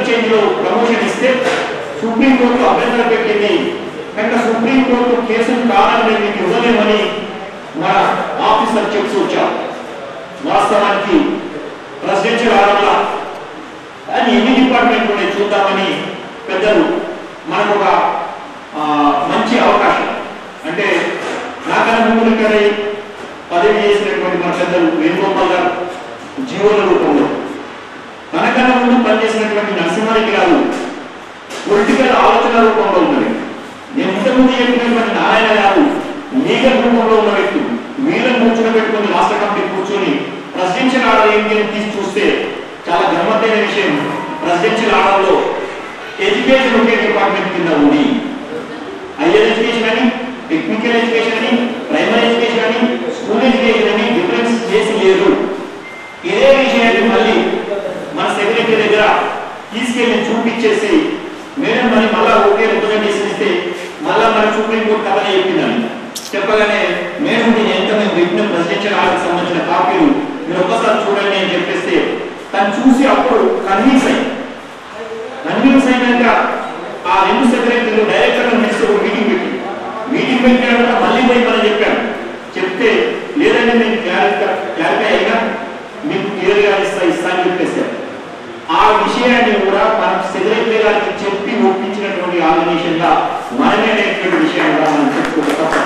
ఇంటర్చేంజ్ లో ప్రమోషన్ ఇస్తే సుప్రీంకోర్టు అభ్యంతరం పెట్టింది కనుక సుప్రీంకోర్టు కేసులు కావాలని మేము మీకు ఇవ్వలేమని మన ఆఫీసర్ చెప్తూ వచ్చాం వాస్తవానికి ప్రెసిడెన్షియల్ ఆర్డర్ల అని ఎన్ని డిపార్ట్మెంట్ ఉన్నాయి చూద్దామని పెద్దలు మనకు ఒక ఆ, మంచి అవకాశం అంటే నాకన్నా ముందు ఇక్కడ పదవి చేసినటువంటి మన పెద్దలు వేణుగోపాల్ గారు జీవోల రూపంలో తనకన్నా ముందు పనిచేసినటువంటి నరసింహారెడ్డి గారు పొలిటికల్ ఆలోచన రూపంలో ఉన్నది నేను ఇంతకుముందు చెప్పినటువంటి నారాయణ గారు లీగల్ రూపంలో ఉన్న వ్యక్తి వీళ్ళని కూర్చోబెట్టుకుని రాష్ట్ర కమిటీ కూర్చొని ప్రెసిడెన్షియల్ ఆర్డర్ ఏంటి అని తీసి చూస్తే చాలా గమ్మత్తైన విషయం ప్రెసిడెన్షియల్ ఆర్డర్ లో ఎడ్యుకేషన్ ఒకే డిపార్ట్మెంట్ కింద ఉంది హైయర్ ఎడ్యుకేషన్ అని టెక్నికల్ ఎడ్యుకేషన్ అని ప్రైమరీ ఎడ్యుకేషన్ అని స్కూల్ ఎడ్యుకేషన్ అని డిఫరెన్స్ చేసి లేదు ఇదే విషయాన్ని మళ్ళీ మన సెక్రటరీ దగ్గర తీసుకెళ్లి చూపించేసి మేడం మరి మళ్ళా ఓకే రిప్రజెంటేషన్ ఇస్తే మళ్ళా మన సుప్రీంకోర్టు కథనే చెప్పిందని చెప్పగానే మేడం నేను ఎంత మేము పెట్టిన ప్రెసిడెన్షియల్ ఆర్డర్ సంబంధించిన కాపీలు మీరు ఒక్కసారి చూడండి అని చెప్పేస్తే తను చూసి అప్పుడు కన్విన్స్ అయ్యి కన్విన్స్ అయినాక ఆ రెండు సెక్రటరీలు డైరెక్టర్ నెక్స్ట్ ఒక మీటింగ్ పెట్టి మీటింగ్ పెట్టినాక మళ్ళీ పోయి మనం చెప్పాను చెప్తే లేదంటే నేను క్లారిఫై క్లారిఫై అయినా మీకు క్లియర్గా ఇస్తా ఇస్తా అని చెప్పేశారు ఆ విషయాన్ని కూడా మనం సెక్రటరీ గారికి చెప్పి ఒప్పించినటువంటి ఆర్గనైజేషన్ గా మనమే అనేటువంటి విషయాన్ని కూడా మనం చెప్పుకుంటే తప్ప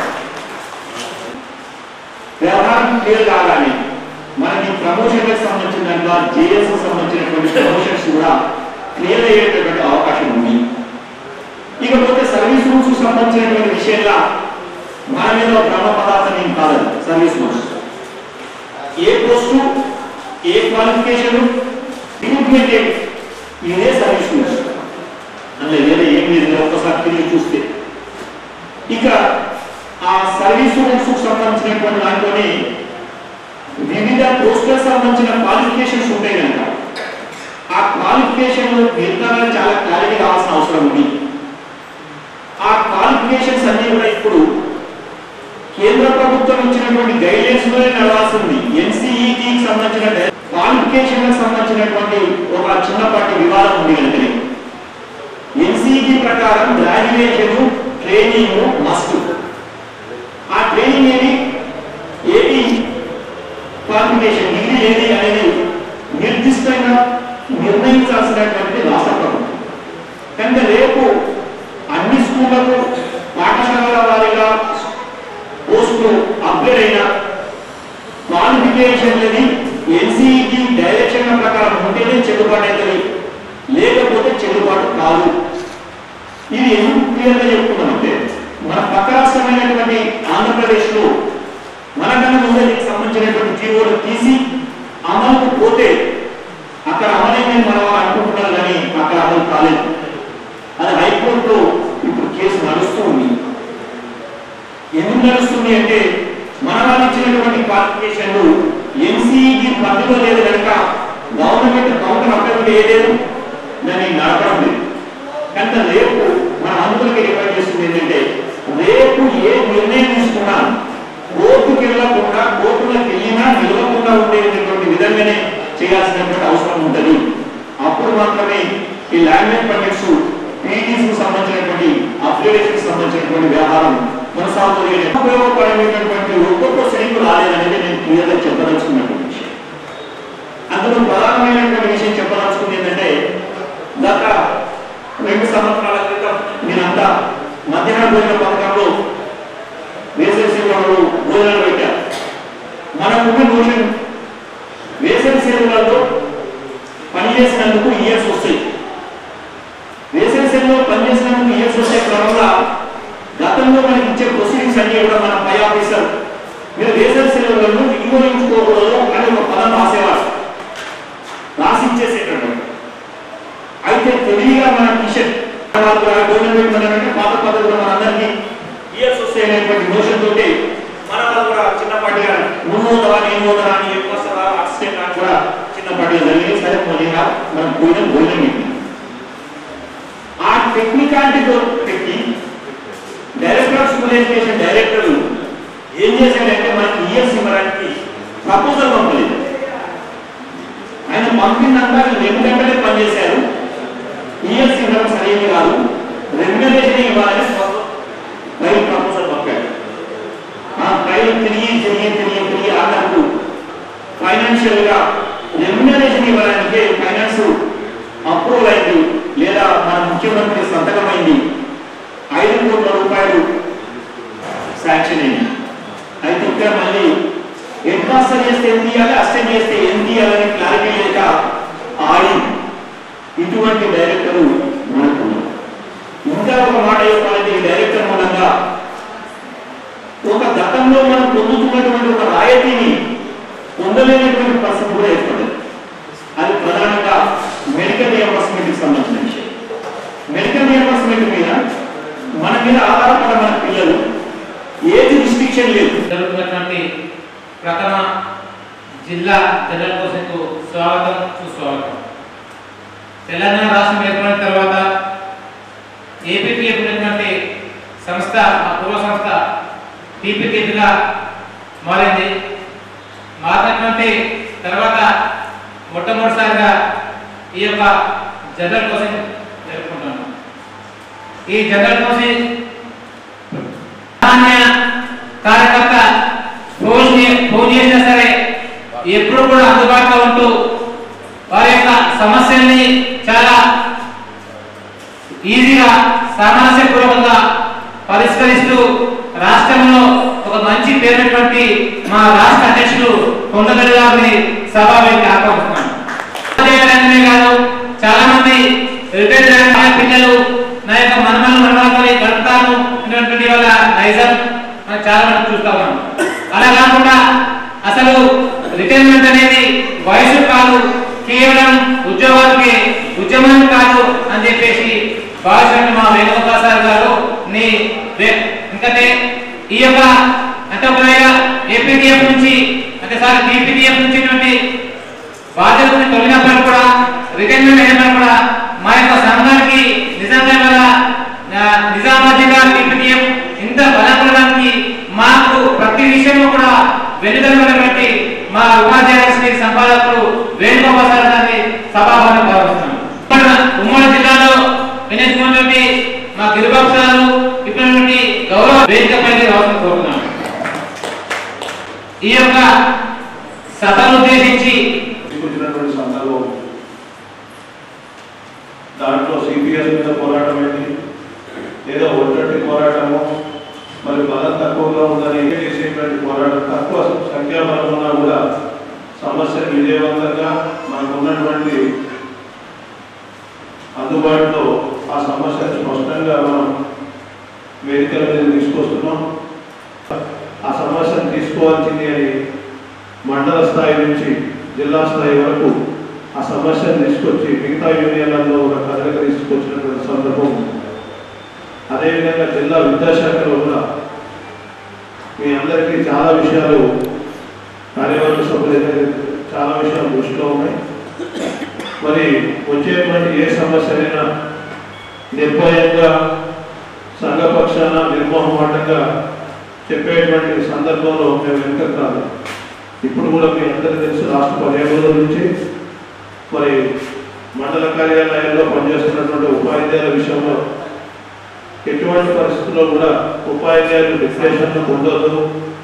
వ్యవహారం క్లియర్ కాగానే మనకి ప్రమోషన్లకు సంబంధించిన దాంట్లో జేఎస్ సంబంధించినటువంటి ప్రమోషన్స్ కూడా క్లియర్ అయ్యేటటువంటి అవకాశం ఉంది ఇకపోతే సర్వీస్ రూల్స్ సంబంధించినటువంటి విషయంలో మన మీద ఒక క్రమ పదార్థం ఏం కాదు సర్వీస్ రూల్స్ ఏ పోస్టు ఏ క్వాలిఫికేషన్ రిక్రూట్మెంట్ ఏంటి ఇదే సర్వీస్ రూల్స్ అందులో వేరే ఏం లేదు ఒక్కసారి తిరిగి చూస్తే ఇక ఆ సర్వీస్ రూల్స్ సంబంధించినటువంటి దాంట్లోనే వివిధ పోస్టులకు సంబంధించిన క్వాలిఫికేషన్స్ ఉంటాయి కనుక ఆ క్వాలిఫికేషన్ నిర్ధారణ చాలా క్లారిటీ కావాల్సిన అవసరం ఉంది ఆ క్వాలిఫికేషన్స్ అన్ని కూడా ఇప్పుడు కేంద్ర ప్రభుత్వం ఇచ్చినటువంటి గైడ్లైన్స్ లోనే నడవాల్సింది ఎన్సీఈకి సంబంధించిన క్వాలిఫికేషన్ సంబంధించినటువంటి ఒక చిన్నపాటి వివాదం ఉంది కనుకనే ఎన్సీఈ ప్రకారం గ్రాడ్యుయేషన్ ట్రైనింగ్ మస్ట్ ఆ ట్రైనింగ్ ఏది ఏది క్వాలిఫికేషన్ డిగ్రీ ఏది అనేది నిర్దిష్టంగా నిర్ణయించాల్సినటువంటి రాష్ట్ర ప్రభుత్వం కనుక రేపు అన్ని స్కూళ్లకు పాఠశాలల వారీగా పోస్టులు అప్గ్రేడ్ అయిన క్వాలిఫికేషన్ అనేది ఎన్సీఈకి డైరెక్షన్ ప్రకారం ఉంటేనే చెల్లుబాటు అవుతుంది లేకపోతే చెల్లుబాటు కాదు ఇది ఎందుకు క్లియర్గా చెప్తున్నామంటే మన పక్క రాష్ట్రమైనటువంటి ఆంధ్రప్రదేశ్లో మనకన్నా ముందే దీనికి సంబంధించినటువంటి జీవోలు తీసి అమలుకు పోతే అక్కడ అమలైందని మనం అనుకుంటున్నారు కానీ అక్కడ అమలు కాలేదు అది హైకోర్టులో ఇప్పుడు కేసు నడుస్తూ ఉంది ఎందుకు నడుస్తుంది అంటే మన వాళ్ళు ఇచ్చినటువంటి క్వాలిఫికేషన్లు ఎన్సీఈకి పరిధిలో లేదు కనుక గవర్నమెంట్ కౌంటర్ అభ్యర్థులు ఏలేదు దాన్ని నడపడం లేదు కనుక రేపు మన అందులోకి రిఫర్ చేస్తుంది ఏంటంటే రేపు ఏ నిర్ణయం తీసుకున్నా కోర్టుకి వెళ్ళకుండా కోర్టులకు వెళ్ళినా నిలవకుండా ఉండేటటువంటి విధంగానే చేయాల్సినటువంటి అవసరం ఉంటుంది అప్పుడు మాత్రమే ఈ లాంగ్వేజ్ పండిట్స్ పీటీస్ కు సంబంధించినటువంటి అప్గ్రేడేషన్ సంబంధించినటువంటి వ్యవహారం కొనసాగుతుంది ఉపయోగపడేటటువంటి ఒక్కొక్క సైన్లు రాలేదనేది నేను క్లియర్గా చెప్పదలుచుకున్నటువంటి విషయం అందులో ప్రధానమైనటువంటి విషయం చెప్పదలుచుకుంది ఏంటంటే గత రెండు సంవత్సరాల క్రితం నేనంతా మధ్యాహ్న భోజన పథకంలో వేసవి సెలవులు భోజనాలు పెట్టారు మనకున్న నోషన్ వేసవి సెలవులలో పనిచేసినందుకు ఇయర్స్ వస్తాయి వేసవి సెలవులో పనిచేసినందుకు ఇయర్స్ వచ్చే క్రమంలో గతంలో మనకి ఇచ్చే ప్రొసీడింగ్స్ అన్ని కూడా మన పై ఆఫీసర్ మీరు వేసవి సెలవులను వినియోగించుకోకూడదు అని ఒక పదం రాసేవారు రాసి ఇచ్చేసేటటువంటి అయితే తెలివిగా మన కిషన్ గవర్నమెంట్ మనకంటే పాత పద్ధతిలో మనందరికీ ఇయర్స్ వస్తాయనేటువంటి నోషన్ తోటి మన వాళ్ళు కూడా చిన్నపాటిగా నువ్వు పోతావా నేను పోతావా అని ఎక్కువ వస్తుందా అసిస్టెంట్ అని కూడా చిన్నపాటిగా జరిగింది సరే పోయినా మనం పోయిన భోజనం పెట్టింది ఆ టెక్నికాలిటీతో పెట్టి director of school education director ఏం చేశాడంటే మనకి ఇయర్స్ ఇవ్వడానికి ప్రపోజల్ పంపలేదు ఆయన పంపినంతా రెండు గంటలే పనిచేశారు ఏమి కాదు రెమ్యునరేషన్ ఇవ్వాలని రైలు ప్రపోజల్ పంపాడు ఆ రైలు తిరిగి తిరిగి తిరిగి తిరిగి ఆఖరకు ఫైనాన్షియల్ గా రెమ్యునరేషన్ ఇవ్వడానికి ఫైనాన్స్ అప్రూవల్ అయింది లేదా మన ముఖ్యమంత్రి సంతకమైంది ఐదు కోట్ల రూపాయలు శాంక్షన్ అయింది అయితే ఇక్కడ మళ్ళీ హెడ్ మాస్టర్ చేస్తే ఏం తీయాలి అసిస్టెంట్ చేస్తే ఏం తీయాలని క్లారిటీ లేక ఆడి ఇటువంటి డైరెక్టర్ మనకు ఉన్నారు. ఇంకా ఒక మాట చెప్పాలంటే ఈ డైరెక్టర్ మూలంగా ఒక గతంలో మనం పొందుతున్నటువంటి ఒక రాయితీని పొందలేనటువంటి పరిస్థితి కూడా ఏర్పడింది అది ప్రధానంగా మెడికల్ రియంబర్స్మెంట్ కి సంబంధించిన విషయం మెడికల్ రియంబర్స్మెంట్ మీద మన మీద ఆధారపడ మన పిల్లలు ఏది రిస్ట్రిక్షన్ లేదు జరుగుతున్నటువంటి ప్రథమ జిల్లా జనరల్ కోర్సుకు స్వాగతం సుస్వాగతం తెలంగాణ రాష్ట్రం ఏర్పడిన తర్వాత ఏపీపీఎఫ్ ఉన్నటువంటి సంస్థ ఆ పూర్వ సంస్థ టీపీటీగా మారింది మారినటువంటి తర్వాత మొట్టమొదటిసారిగా ఈ యొక్క జనరల్ కోచింగ్ జరుపుకుంటున్నాం ఈ జనరల్ కోచింగ్ సామాన్య కార్యకర్త ఫోన్ చే- ఫోన్ చేసినా సరే ఎప్పుడు కూడా అందుబాటులో ఉంటూ వారి యొక్క సమస్యల్ని చాలా ఈజీగా సామరస్యపూర్వకంగా పరిష్కరిస్తూ రాష్ట్రంలో ఒక మంచి పేరున్నటువంటి మా రాష్ట్ర అధ్యక్షుడు కొండగడి గారిని సభావేదిక ఆహ్వానిస్తున్నాను ఉపాధ్యాయులందరినీ కాదు చాలా మంది రిటైర్డ్ అయిన మా పిల్లలు నా యొక్క మనమలు మనమలతో గడుపుతాను అనేటువంటి వాళ్ళ నైజం మనం చాలా మంది చూస్తా ఉన్నాం అలా కాకుండా అసలు రిటైర్మెంట్ అనేది వయసు కాదు కేవలం ఉద్యోగానికి ఉద్యమం కాదు అని చెప్పేసి భావించిన మా వేణుగోపాల్ సార్ గారు నీ వే- ఎందుకంటే ఈ యొక్క అంటే ఒకవేళ ఏపీటీఎఫ్ నుంచి అంటే సార్ టీపీటీఎఫ్ నుంచి ఇటువంటి బాధ్యతను తొలగినప్పుడు కూడా రిటైర్మెంట్ అయినప్పుడు కూడా మా యొక్క సంఘానికి నిజంగా ఇవాళ ఆ, నిజామాబాద్ జిల్లా టీపీటీఎఫ్ ఇంత బలపడడానికి మాకు ప్రతి విషయంలో కూడా వెనుకబడినటువంటి మా ఉపాధ్యాయ శ్రీ సంపాదకులు వేణుగోపాల్ సార్ గారిని సభాభాగం భావిస్తున్నాం ఉమ్మడి- ఉమ్మడి జిల్లాలో వినేటువంటి మా గిరిబాబు సారు ఇటువంటి గౌరవ వేదికపైకి రావాలని కోరుతున్నాను ఈ యొక్క సభను ఉద్దేశించి తీసుకొచ్చినటువంటి సందర్భం దాంట్లో సిపిఎస్ మీద పోరాటం ఏంటి ఏదో ఒంటరి పోరాటము మరి బలం తక్కువగా ఉందని చేసేటువంటి పోరాటం తక్కువ సంఖ్యాబలం ఉన్నా కూడా సమస్యను విజయవంతంగా మనకు ఉన్నటువంటి అందుబాటులో ఆ సమస్యను స్పష్టంగా మనం వేదికల మీద తీసుకొస్తున్నాం ఆ సమస్యను తీసుకోవాల్సింది అని మండల స్థాయి నుంచి జిల్లా స్థాయి వరకు ఆ సమస్యను తీసుకొచ్చి మిగతా యూనియన్లలో ఒక కదలిక తీసుకొచ్చినటువంటి సందర్భం ఉంది. అదేవిధంగా జిల్లా విద్యాశాఖలో కూడా మీ అందరికీ చాలా విషయాలు కార్యవర్గ సభ్యులైతే చాలా విషయాలు దృష్టిలో ఉన్నాయి మరి వచ్చేటువంటి ఏ సమస్యనైనా నిర్భయంగా సంఘపక్షాన నిర్మోహమాటంగా చెప్పేటువంటి సందర్భంలో మేము వెనుకకు రాదు ఇప్పుడు కూడా మీ అందరికీ తెలుసు రాష్ట్ర పదిహేను రోజుల నుంచి మరి మండల కార్యాలయాల్లో పనిచేస్తున్నటువంటి ఉపాధ్యాయుల విషయంలో ఎటువంటి పరిస్థితుల్లో కూడా ఉపాధ్యాయులు డిప్రెషన్లు పొందొద్దు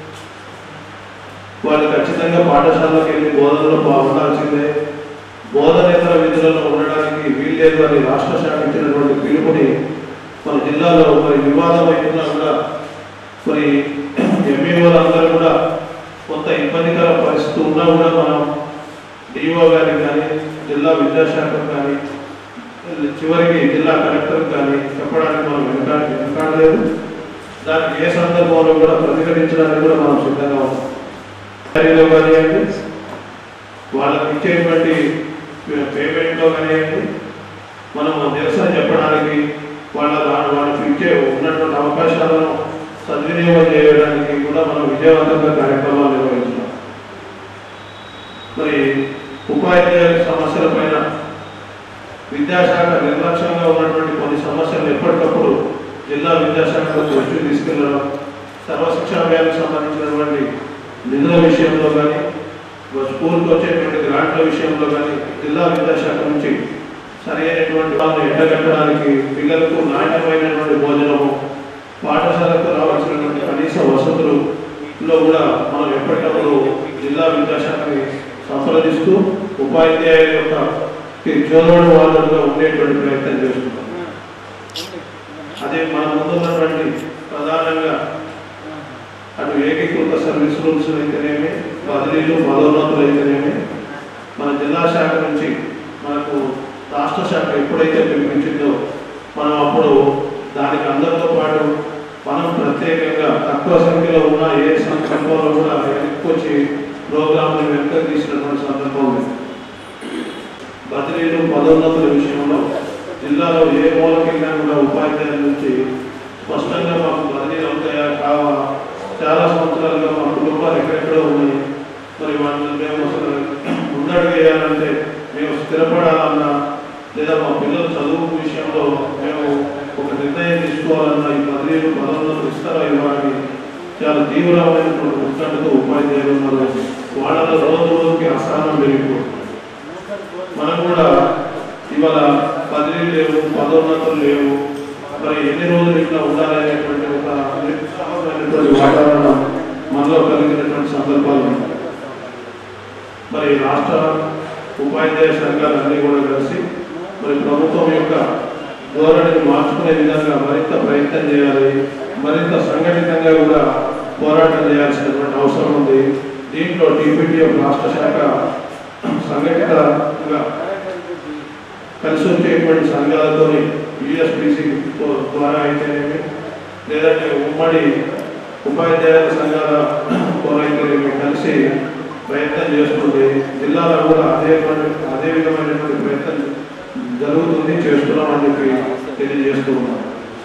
వాళ్ళు ఖచ్చితంగా పాఠశాలకు వెళ్ళి బోధనలో పా- ఉండాల్సిందే బోధనేతర విధులలో ఉండడానికి వీల్లేదు అని రాష్ట్ర శాఖ ఇచ్చినటువంటి పిలుపుని మన జిల్లాలో మరి వివాదం అయినా కూడా మరి ఎంఈఓలు అందరూ కూడా కొంత ఇబ్బందికర పరిస్థితి ఉన్నా కూడా మనం డిఓ గారికి కానీ జిల్లా విద్యాశాఖ కానీ చివరికి జిల్లా కలెక్టర్ కానీ చెప్పడానికి మనం వెనక వెనకాడలేదు దానికి ఏ సందర్భంలో కూడా ప్రతిఘటించడానికి కూడా మనం సిద్ధంగా ఉన్నాం తయారీలో కానివ్వండి వాళ్ళకి ఇచ్చేటువంటి పేమెంట్లో కానివ్వండి మనం నిరసన చెప్పడానికి వాళ్ళ దా- వాళ్ళకి ఇచ్చే ఉన్నటువంటి అవకాశాలను సద్వినియోగం చేయడానికి కూడా మనం విజయవంతంగా కార్యక్రమాలు నిర్వహించాం మరి ఉపాధ్యాయుల సమస్యల పైన విద్యాశాఖ నిర్లక్ష్యంగా ఉన్నటువంటి కొన్ని సమస్యలు ఎప్పటికప్పుడు జిల్లా విద్యాశాఖలో దృష్టికి తీసుకెళ్లడం సర్వశిక్షా అభియానికి సంబంధించినటువంటి నిధుల విషయంలో కానీ స్కూల్కి వచ్చేటువంటి గ్రాంట్ల విషయంలో కానీ జిల్లా విద్యాశాఖ నుంచి సరైనటువంటి వాళ్ళని ఎండగట్టడానికి పిల్లలకు నాణ్యమైనటువంటి భోజనము పాఠశాలకు రావాల్సినటువంటి కనీస వసతులలో కూడా మనం ఎప్పటికప్పుడు జిల్లా విద్యాశాఖని సంప్రదిస్తూ ఉపాధ్యాయుల యొక్క చోదోడు వాళ్ళుగా ఉండేటువంటి ప్రయత్నం చేస్తున్నాం అదే మన ముందున్నటువంటి ప్రధానంగా అటు ఏకీకృత సర్వీస్ రూల్స్ అయితేనేమి బదిలీలు పదోన్నతులు అయితేనేమి మన జిల్లా శాఖ నుంచి మనకు రాష్ట్ర శాఖ ఎప్పుడైతే పిలిపించిందో మనం అప్పుడు దానికి అందరితో పాటు మనం ప్రత్యేకంగా తక్కువ సంఖ్యలో ఉన్న ఏ సందర్భంలో కూడా వెనక్కొచ్చి ప్రోగ్రాంని వెనక తీసినటువంటి సందర్భం ఉంది బదిలీలు పదోన్నతుల విషయంలో జిల్లాలో ఏ మూలకెళ్ళినా కూడా ఉపాధ్యాయుల నుంచి స్పష్టంగా మాకు బదిలీలు అవుతాయా కావా చాలా సంవత్సరాలుగా మా కుటుంబాలు ఎక్కడెక్కడో ఉన్నాయి మరి వాళ్ళు మేము అసలు ముందడుగు వేయాలంటే మేము స్థిరపడాలన్నా లేదా మా పిల్లల చదువు విషయంలో మేము ఒక నిర్ణయం తీసుకోవాలన్నా ఈ బదిలీలు పదవులను ఇస్తారా ఇవ్వాలని చాలా తీవ్రమైనటువంటి ఉత్కంఠతో ఉపాధ్యాయులు ఉన్నారు వాళ్ళలో రోజు రోజుకి అసహనం పెరిగిపోతుంది మనం కూడా ఇవాళ బదిలీలు లేవు పదోన్నతులు లేవు మరి ఎన్ని రోజులు ఇట్లా ఉండాలనేటువంటి ఒక నిరుత్సాహమైనటువంటి వాతావరణం మనలో కలిగినటువంటి సందర్భాలు ఉన్నాయి. మరి రాష్ట్ర ఉపాధ్యాయ సంఘాలన్నీ కూడా కలిసి మరి ప్రభుత్వం యొక్క ధోరణిని మార్చుకునే విధంగా మరింత ప్రయత్నం చేయాలి మరింత సంఘటితంగా కూడా పోరాటం చేయాల్సినటువంటి అవసరం ఉంది దీంట్లో టీపీటీఎఫ్ రాష్ట్ర శాఖ సంఘటితంగా కలిసి వచ్చేటువంటి సంఘాలతోని యుఎస్పిసి ద్వారా అయితేనేమి లేదంటే ఉమ్మడి ఉపాధ్యాయుల సంఘాల ద్వారా అయితేనేమి కలిసి ప్రయత్నం చేస్తుంది జిల్లాలో కూడా అదే పని- అదే విధమైనటువంటి ప్రయత్నం జరుగుతుంది చేస్తున్నామని చెప్పి తెలియజేస్తూ ఉన్నాం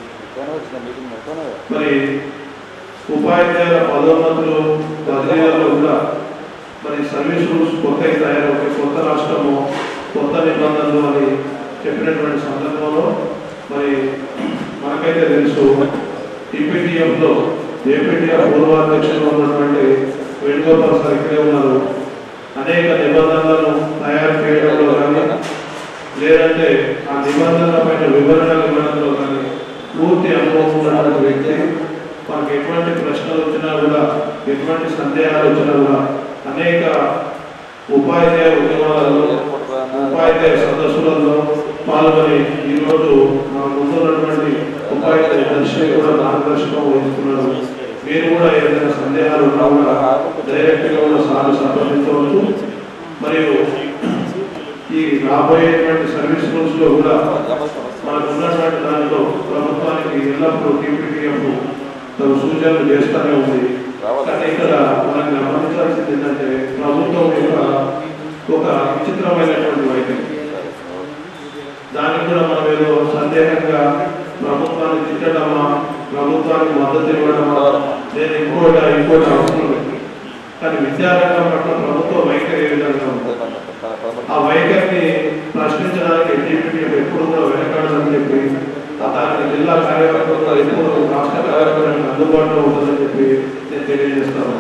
మరి ఉపాధ్యాయుల పదోన్నతులు బదిలీలలో కూడా మరి సర్వీస్ రూల్స్ కొత్త తయారవుతాయి కొత్త రాష్ట్రము కొత్త నిబంధనలు అని చెప్పినటువంటి సందర్భంలో మరి మనకైతే తెలుసు ఈపీటీఎఫ్లో ఏపీటీఎఫ్ పూర్వాధ్యక్షులు ఉన్నటువంటి వేణుగోపాల్ సార్ ఇక్కడే ఉన్నారు అనేక నిబంధనలను తయారు చేయడంలో కానీ లేదంటే ఆ నిబంధనల పైన వివరణలు ఇవ్వడంలో కానీ పూర్తి అనుభవం ఉన్నటువంటి వ్యక్తి మనకి ఎటువంటి ప్రశ్నలు వచ్చినా కూడా ఎటువంటి సందేహాలు వచ్చినా కూడా అనేక ఉపాధ్యాయ ఉద్యమాలలో ఉపాధ్యాయ సదస్సులలో పాల్గొని ఈరోజు మన ముందున్నటువంటి ఉపాధ్యాయ దర్శి కూడా మార్గదర్శకం వహిస్తున్నారు మీరు కూడా ఏదైనా సందేహాలు ఉన్నా కూడా డైరెక్ట్ గా కూడా సార్లు సంప్రదించవచ్చు మరియు ఈ రాబోయేటువంటి సర్వీస్ రూల్స్ లో కూడా మనకు ఉన్నటువంటి దానిలో ప్రభుత్వానికి ఎల్లప్పుడూ టీపీటీఎఫ్ తమ సూచనలు చేస్తూనే ఉంది కానీ ఇక్కడ మనం గమనించాల్సింది ఏంటంటే ప్రభుత్వం యొక్క ఒక విచిత్రమైనటువంటి వైఖరి దానికి కూడా మనం ఏదో సందేహంగా ప్రభుత్వాన్ని తిట్టడమా ప్రభుత్వానికి మద్దతు ఇవ్వడమా లేదా ఇంకోటి ఇంకోటి అవసరం లేదు కానీ విద్యారంగం పట్ల ప్రభుత్వ వైఖరి ఏ విధంగా ఉంటుంది ఆ వైఖరిని ప్రశ్నించడానికి ఎన్డీపీటీఎఫ్ ఎప్పుడు కూడా వెనకాడదని చెప్పి ఆ దానికి జిల్లా కార్యవర్గంలో ఎప్పుడు రాష్ట్ర కార్యవర్గానికి అందుబాటులో ఉంటుందని చెప్పి నేను తెలియజేస్తాను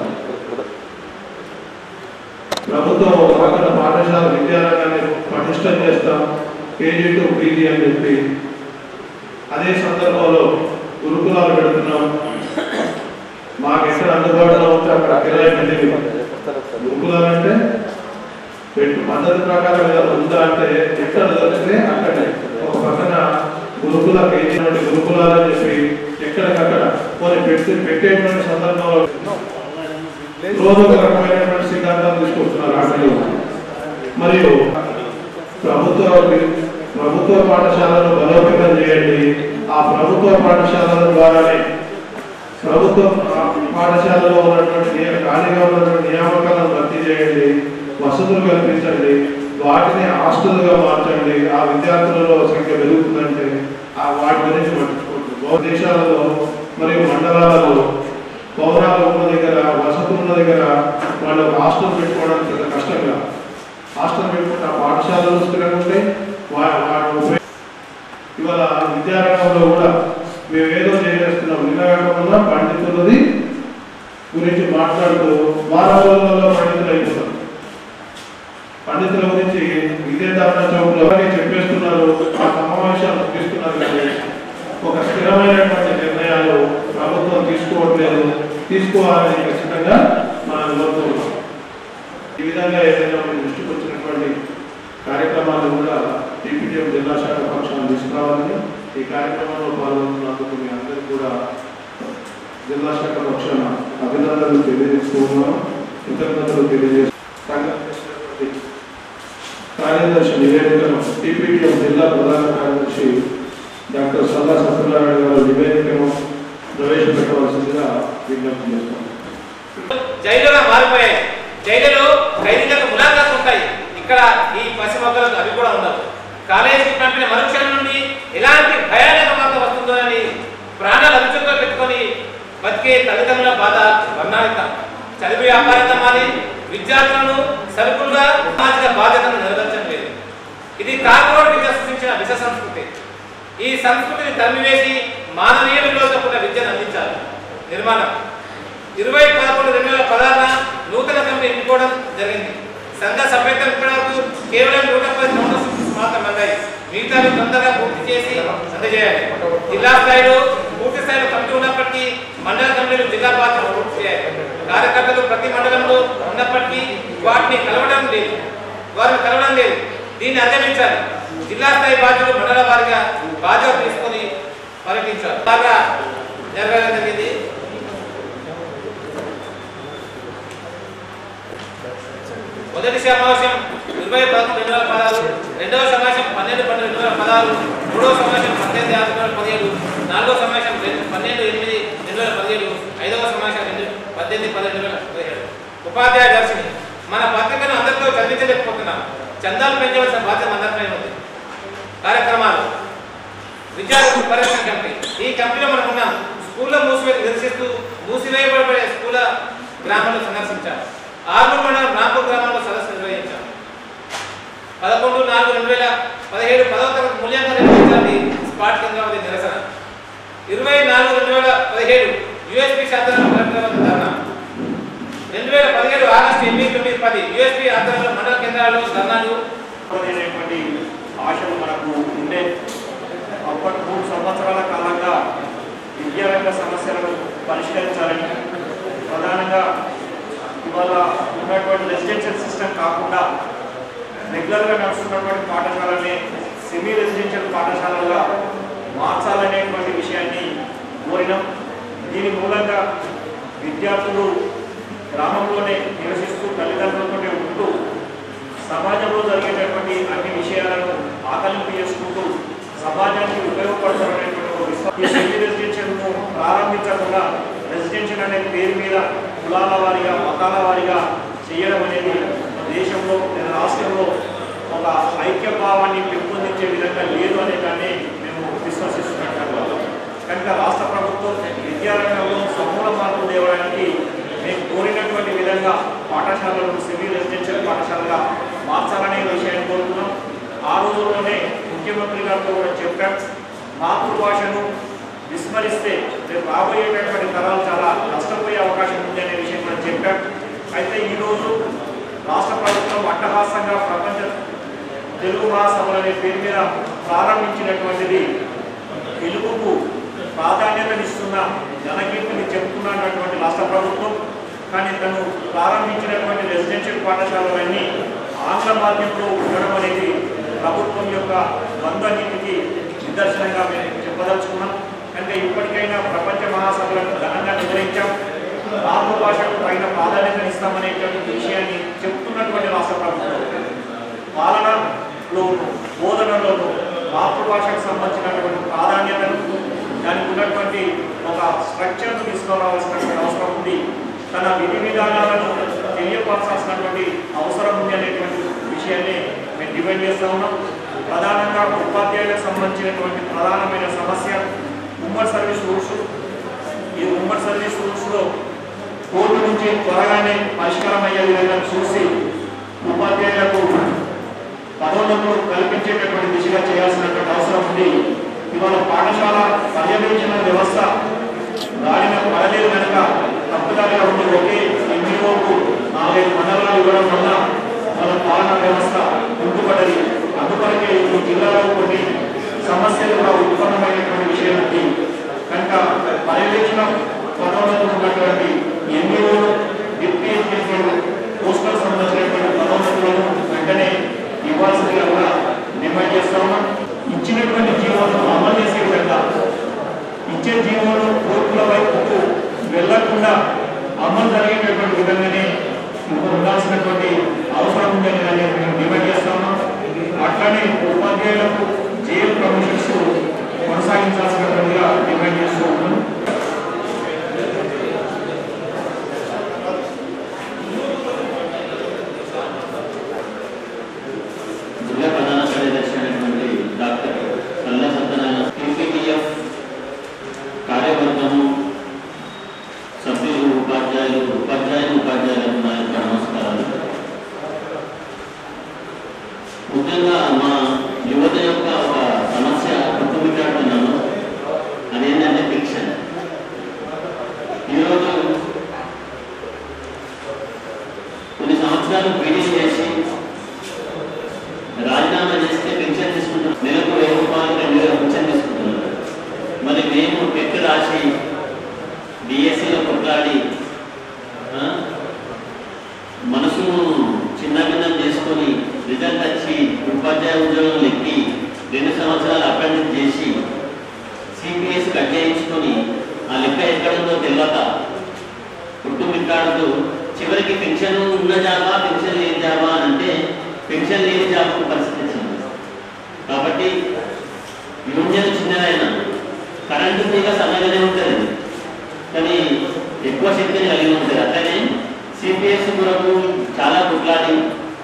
ప్రభుత్వం ఒక పక్కన పాఠశాల విద్యారంగాన్ని పటిష్టం చేస్తాం కేజీ టు పీజీ అని చెప్పి అదే సందర్భంలో గురుకులాలు పెడుతున్నాం మాకు ఎక్కడ అందుబాటులో ఉంటే అక్కడ కిరాయి పెళ్లి గురుకులాలంటే పెట్టు పద్ధతి ప్రకారం ఏదైనా ఉందా అంటే ఎక్కడ దొరికితే అక్కడే ఒక పక్కన గురుకుల పేజీ గురుకులాలని చెప్పి ఎక్కడికక్కడ కొన్ని పెట్టి పెట్టేటువంటి సందర్భంలో రోజు ఒక రకమైనటువంటి సిద్ధాంతాలు తీసుకొస్తున్నారు ఆటలు మరియు ప్రభుత్వ ప్రభుత్వ పాఠశాలను బలోపేతం చేయండి ఆ ప్రభుత్వ పాఠశాలల ద్వారానే ప్రభుత్వ పాఠశాలలో ఉన్నటువంటి నియ- ఖాళీగా ఉన్నటువంటి నియామకాలను భర్తీ చేయండి వసతులు కల్పించండి వాటిని హాస్టల్గా మార్చండి ఆ విద్యార్థులలో సంఖ్య పెరుగుతుందంటే ఆ వాటి గురించి పట్టించుకోండి బహు దేశాలలో మరియు మండలాలలో భవనాలు ఉన్న దగ్గర వసతులు ఉన్న దగ్గర వాళ్ళు ఒక హాస్టల్ పెట్టుకోవడానికి పెద్ద కష్టంగా హాస్టల్ పెట్టుకుంటే ఆ పాఠశాలలు స్థిరంగా ఉంటాయి వా- వాటి ఉపయోగ ఇవాళ విద్యారంగంలో కూడా మేము ఏదో చేస్తున్నాం నిన్నగాకుండా పండితులది గురించి మాట్లాడుతూ వారం రోజులలో పండితులు అయిపోతారు పండితులు పరిస్థితుల గురించి ఇదే ధర్నా చౌక్లో అని చెప్పేస్తున్నారు ఆ సమావేశాలు ముగిస్తున్నారు కానీ ఒక స్థిరమైనటువంటి నిర్ణయాలు ప్రభుత్వం తీసుకోవట్లేదు తీసుకోవాలని ఖచ్చితంగా మనం కోరుతున్నాం ఈ విధంగా ఏదైనా మీ దృష్టికి వచ్చినటువంటి కార్యక్రమాలు కూడా టీపీటీఎం జిల్లా శాఖ పక్షాన్ని తీసుకురావాలని ఈ కార్యక్రమంలో పాల్గొంటున్నందుకు మీ అందరికీ కూడా జిల్లా శాఖ పక్షాన అభినందనలు తెలియజేస్తున్నాను కృతజ్ఞతలు తెలియజేస్తున్నాను సంఘం చేసినటువంటి కార్యదర్శి నివేదికను టీపీటీఎం జిల్లా ప్రధాన కార్యదర్శి డాక్టర్ సల్లా సత్యనారాయణ గారు నివేదికను ప్రవేశపెట్టవలసిందిగా విజ్ఞప్తి చేస్తున్నాను జైలుగా మారిపోయాయి జైలులో ఖైదీలకు ములాఖాత్ ఉంటాయి ఇక్కడ ఈ పసి మొక్కలకు అవి కూడా ఉండవు కాలేజీకి పంపిన మనుషుల నుండి ఎలాంటి భయానక వార్త వస్తుందో అని ప్రాణాలు అభిచుతో పెట్టుకొని బతికే తల్లిదండ్రుల బాధ వర్ణాలితం చదివి వ్యాపారితం అని విద్యార్థులను సరుకులుగా సామాజిక బాధ్యతను నెరవేర్చడం లేదు ఇది కార్పొరేట్ విద్య సృష్టించిన విష సంస్కృతి ఈ సంస్కృతిని తరిమివేసి మానవీయ విలువలతో కూడిన విద్యను అందించాలి నిర్మాణం ఇరవై పదకొండు రెండు వేల పదహారున నూతన కమిటీ ఎన్నుకోవడం జరిగింది సంఘ సభ్యత్వం ఇప్పటివరకు కేవలం నూట పది నోటీసులు మాత్రం అందాయి మిగతావి తొందరగా పూర్తి చేసి అందజేయాలి జిల్లా స్థాయిలో పూర్తి స్థాయిలో కమిటీ ఉన్నప్పటికీ మండల కమిటీలు జిల్లా బాధ్యతలు పూర్తి చేయాలి కార్యకర్తలు ప్రతి మండలంలో ఉన్నప్పటికీ వాటిని కలవడం లేదు వారిని కలవడం లేదు దీన్ని అధిగమించాలి జిల్లా స్థాయి బాధ్యులు మండల వారిగా బాధ్యత తీసుకొని పర్యటించాలి బాగా జరగడం జరిగింది మొదటి సమావేశం ఇరవై పదకొండు రెండు వేల పదహారు రెండవ సమావేశం పన్నెండు పన్నెండు రెండు వేల పదహారు మూడవ సమావేశం పద్దెనిమిది ఆరు రెండు వేల పదిహేడు నాలుగవ సమావేశం రెండు- పన్నెండు ఎనిమిది రెండు వేల పదిహేడు ఐదవ సమావేశం రెండు పద్దెనిమిది పది రెండు వేల పదిహేడు ఉపాధ్యాయ దర్శిని మన పత్రికను అందరితో చదివించలేకపోతున్నాం చందాలు పెంచవలసిన బాధ్యత అందరిపై ఉంది కార్యక్రమాలు విద్యార్థుల పరిరక్షణ కమిటీ ఈ కమిటీలో మనం ఉన్నాం స్కూల్లో మూసివేత నిరసిస్తూ మూసివేయబడే స్కూల గ్రామాలను సందర్శించాం ఆర్మూర్ మండలం రాంపూర్ గ్రామంలో సదస్సు నిర్వహించాం పదకొండు నాలుగు రెండు వేల పదిహేడు పదవ తరగతి మూల్యాంకనం నిర్వహించాలని స్పాట్ కేంద్రావతి నిరసన ఇరవై నాలుగు రెండు వేల పదిహేడు యుఎస్పి శాస్త్రంలో కలెక్టర్ వద్ద ధర్నా రెండు వేల పదిహేడు ఆగస్టు ఎనిమిది తొమ్మిది పది యుఎస్పి ఆధ్వర్యంలో మండల కేంద్రాల్లో ధర్నాలు అనేటువంటి ఆశలు మనకు ఉండే అప్పటి మూడు సంవత్సరాల కాలంగా విద్యారంగ సమస్యలను పరిష్కరించాలని ప్రధానంగా ఇవాళ ఉన్నటువంటి రెసిడెన్షియల్ సిస్టమ్ కాకుండా రెగ్యులర్గా నడుస్తున్నటువంటి పాఠశాలని సెమీ రెసిడెన్షియల్ పాఠశాలలుగా మార్చాలనేటువంటి విషయాన్ని కోరినాం దీని మూలంగా విద్యార్థులు గ్రామంలోనే నివసిస్తూ తల్లిదండ్రులతోనే ఉంటూ సమాజంలో జరిగేటటువంటి అన్ని విషయాలను ఆకలింపు చేసుకుంటూ సమాజానికి ఉపయోగపడతారనేటువంటి ఒక విశ్వాసం ఈ సెమీ రెసిడెన్షియల్ను ప్రారంభించకుండా రెసిడెన్షియల్ అనే పేరు మీద కులాల వారిగా మతాల వారిగా చేయడం అనేది మన దేశంలో లేదా రాష్ట్రంలో ఒక ఐక్య భావాన్ని పెంపొందించే విధంగా లేదు అనే దాన్ని మేము విశ్వసిస్తున్నట్టు కనుక రాష్ట్ర ప్రభుత్వం విద్యారంగంలో సమూల మార్పు తేవడానికి మేము కోరినటువంటి విధంగా పాఠశాలను సివిల్ రెసిడెన్షియల్ పాఠశాలగా మార్చాలనే విషయాన్ని కోరుతున్నాం ఆ రోజుల్లోనే ముఖ్యమంత్రి గారితో కూడా చెప్పాం మాతృభాషను విస్మరిస్తే రేపు రాబోయేటటువంటి తరాలు చాలా నష్టపోయే అవకాశం ఉంది అనే విషయం కూడా చెప్పాం అయితే ఈరోజు రాష్ట్ర ప్రభుత్వం అట్టహాసంగా ప్రపంచ తెలుగు మహాసభలు అనే పేరు మీద ప్రారంభించినటువంటిది తెలుగుకు ప్రాధాన్యతనిస్తున్న జనకీర్తిని చెప్తున్నటువంటి రాష్ట్ర ప్రభుత్వం కానీ తను ప్రారంభించినటువంటి రెసిడెన్షియల్ పాఠశాలలన్నీ ఆంగ్ల మాధ్యమంలో ఉండడం అనేది ప్రభుత్వం యొక్క ద్వంద్వ నీతికి నిదర్శనంగా మేము చెప్పదలుచుకున్నాం కనుక ఇప్పటికైనా ప్రపంచ మహాసభలను ఘనంగా నిర్వహించాం మాతృభాషకు తగిన ప్రాధాన్యతనిస్తామనేటువంటి విషయాన్ని చెప్తున్నటువంటి రాష్ట్ర ప్రభుత్వం పాలనలోను బోధనలోను మాతృభాషకు సంబంధించినటువంటి ప్రాధాన్యతను దానికి ఉన్నటువంటి ఒక స్ట్రక్చర్ను తీసుకురావాల్సినటువంటి అవసరం ఉంది తన విధి విధానాలను తెలియపరచాల్సినటువంటి అవసరం ఉంది అనేటువంటి విషయాన్ని మేము డిమాండ్ చేస్తా ఉన్నాం ప్రధానంగా ఉపాధ్యాయులకు సంబంధించినటువంటి ప్రధానమైన సమస్య ఉమ్మడి సర్వీస్ రూల్స్ ఈ ఉమ్మడి సర్వీస్ రూల్స్లో కోర్టు నుంచి త్వరగానే పరిష్కారం అయ్యే విధంగా చూసి ఉపాధ్యాయులకు పదోన్నతులు కల్పించేటటువంటి దిశగా చేయాల్సినటువంటి అవసరం ఉంది ఇవాళ పాఠశాల పర్యవేక్షణ వ్యవస్థ దాడిన పడలేదు కనుక తప్పుదారిగా ఉండి ఒకే ఎంపీఓకు నాలుగైదు మండలాలు ఇవ్వడం వల్ల వాళ్ళ పాలనా వ్యవస్థ కుంటుపడ్డది అందుకొరకే ఈ జిల్లాలో కొన్ని సమస్యలు కూడా ఉత్పన్నమైనటువంటి విషయం ఉంది కనుక పర్యవేక్షణ పదోన్నతులు ఉన్నటువంటి ఎంఈఓ డిప్యూటీ ఎగ్జిక్యూటివ్ పోస్టల్ సంబంధించినటువంటి పదోన్నతులను వెంటనే ఇవ్వాల్సిందిగా కూడా డిమాండ్ చేస్తాము ఇచ్చినటువంటి జీవోలను అమలు చేసే విధంగా ఇచ్చే జీవోలు కోర్టుల వైపుకు వెళ్లకుండా అమలు జరిగేటటువంటి విధంగానే ఉండాల్సినటువంటి అవసరం ఉందని అనేది మేము డిమాండ్ చేస్తాము అట్లనే ఉపాధ్యాయులకు జైలు ప్రమోషన్స్ కొనసాగించాల్సినటువంటిగా డిమాండ్ చేస్తూ ఉన్నాం జిల్లా ప్రధాన కార్యదర్శి అయినటువంటి డాక్టర్ కల్లా సత్యనారాయణ టీపీటీఎఫ్ కార్యవర్గము సభ్యులు ఉపాధ్యాయులు ఉపాధ్యాయులు ఉపాధ్యాయులకు నా యొక్క నమస్కారాలు ముఖ్యంగా మా యువత యొక్క ఒక సమస్య గుర్తుపెట్టాడుతున్నాను అదేంటంటే ఫిక్షన్ ఈరోజు కొన్ని సంవత్సరాలు పీడీ చేసి రాజీనామా చేస్తే పెన్షన్ తీసుకుంటున్నాం నెలకు వెయ్యి రూపాయలు రెండు వేల పెన్షన్ తీసుకుంటున్నారు మరి మేము టెట్ రాసి డిఎస్సిలో కొట్లాడి ఆ, మనసును చిన్నభిన్నం చేసుకొని రిజల్ట్ వచ్చి ఉపాధ్యాయ ఉద్యోగం ఎక్కి రెండు సంవత్సరాలు అపాయింట్మెంట్ చేసి సిపిఎస్ కట్ చేయించుకొని ఆ లెక్క ఎక్కడుందో తెలియక పుట్టుమిట్టాడుతూ చివరికి పెన్షన్ ఉన్న జాబా పెన్షన్ లేని జాబా అని అంటే పెన్షన్ లేని జాబ్ పరిస్థితి వచ్చింది కాబట్టి యూనియన్ చిన్నదైనా కరెంటు తీగ సన్నగానే ఉంటుంది కానీ ఎక్కువ శక్తిని కలిగి ఉంటుంది అట్లనే సిపిఎస్ కొరకు చాలా కొట్లాడి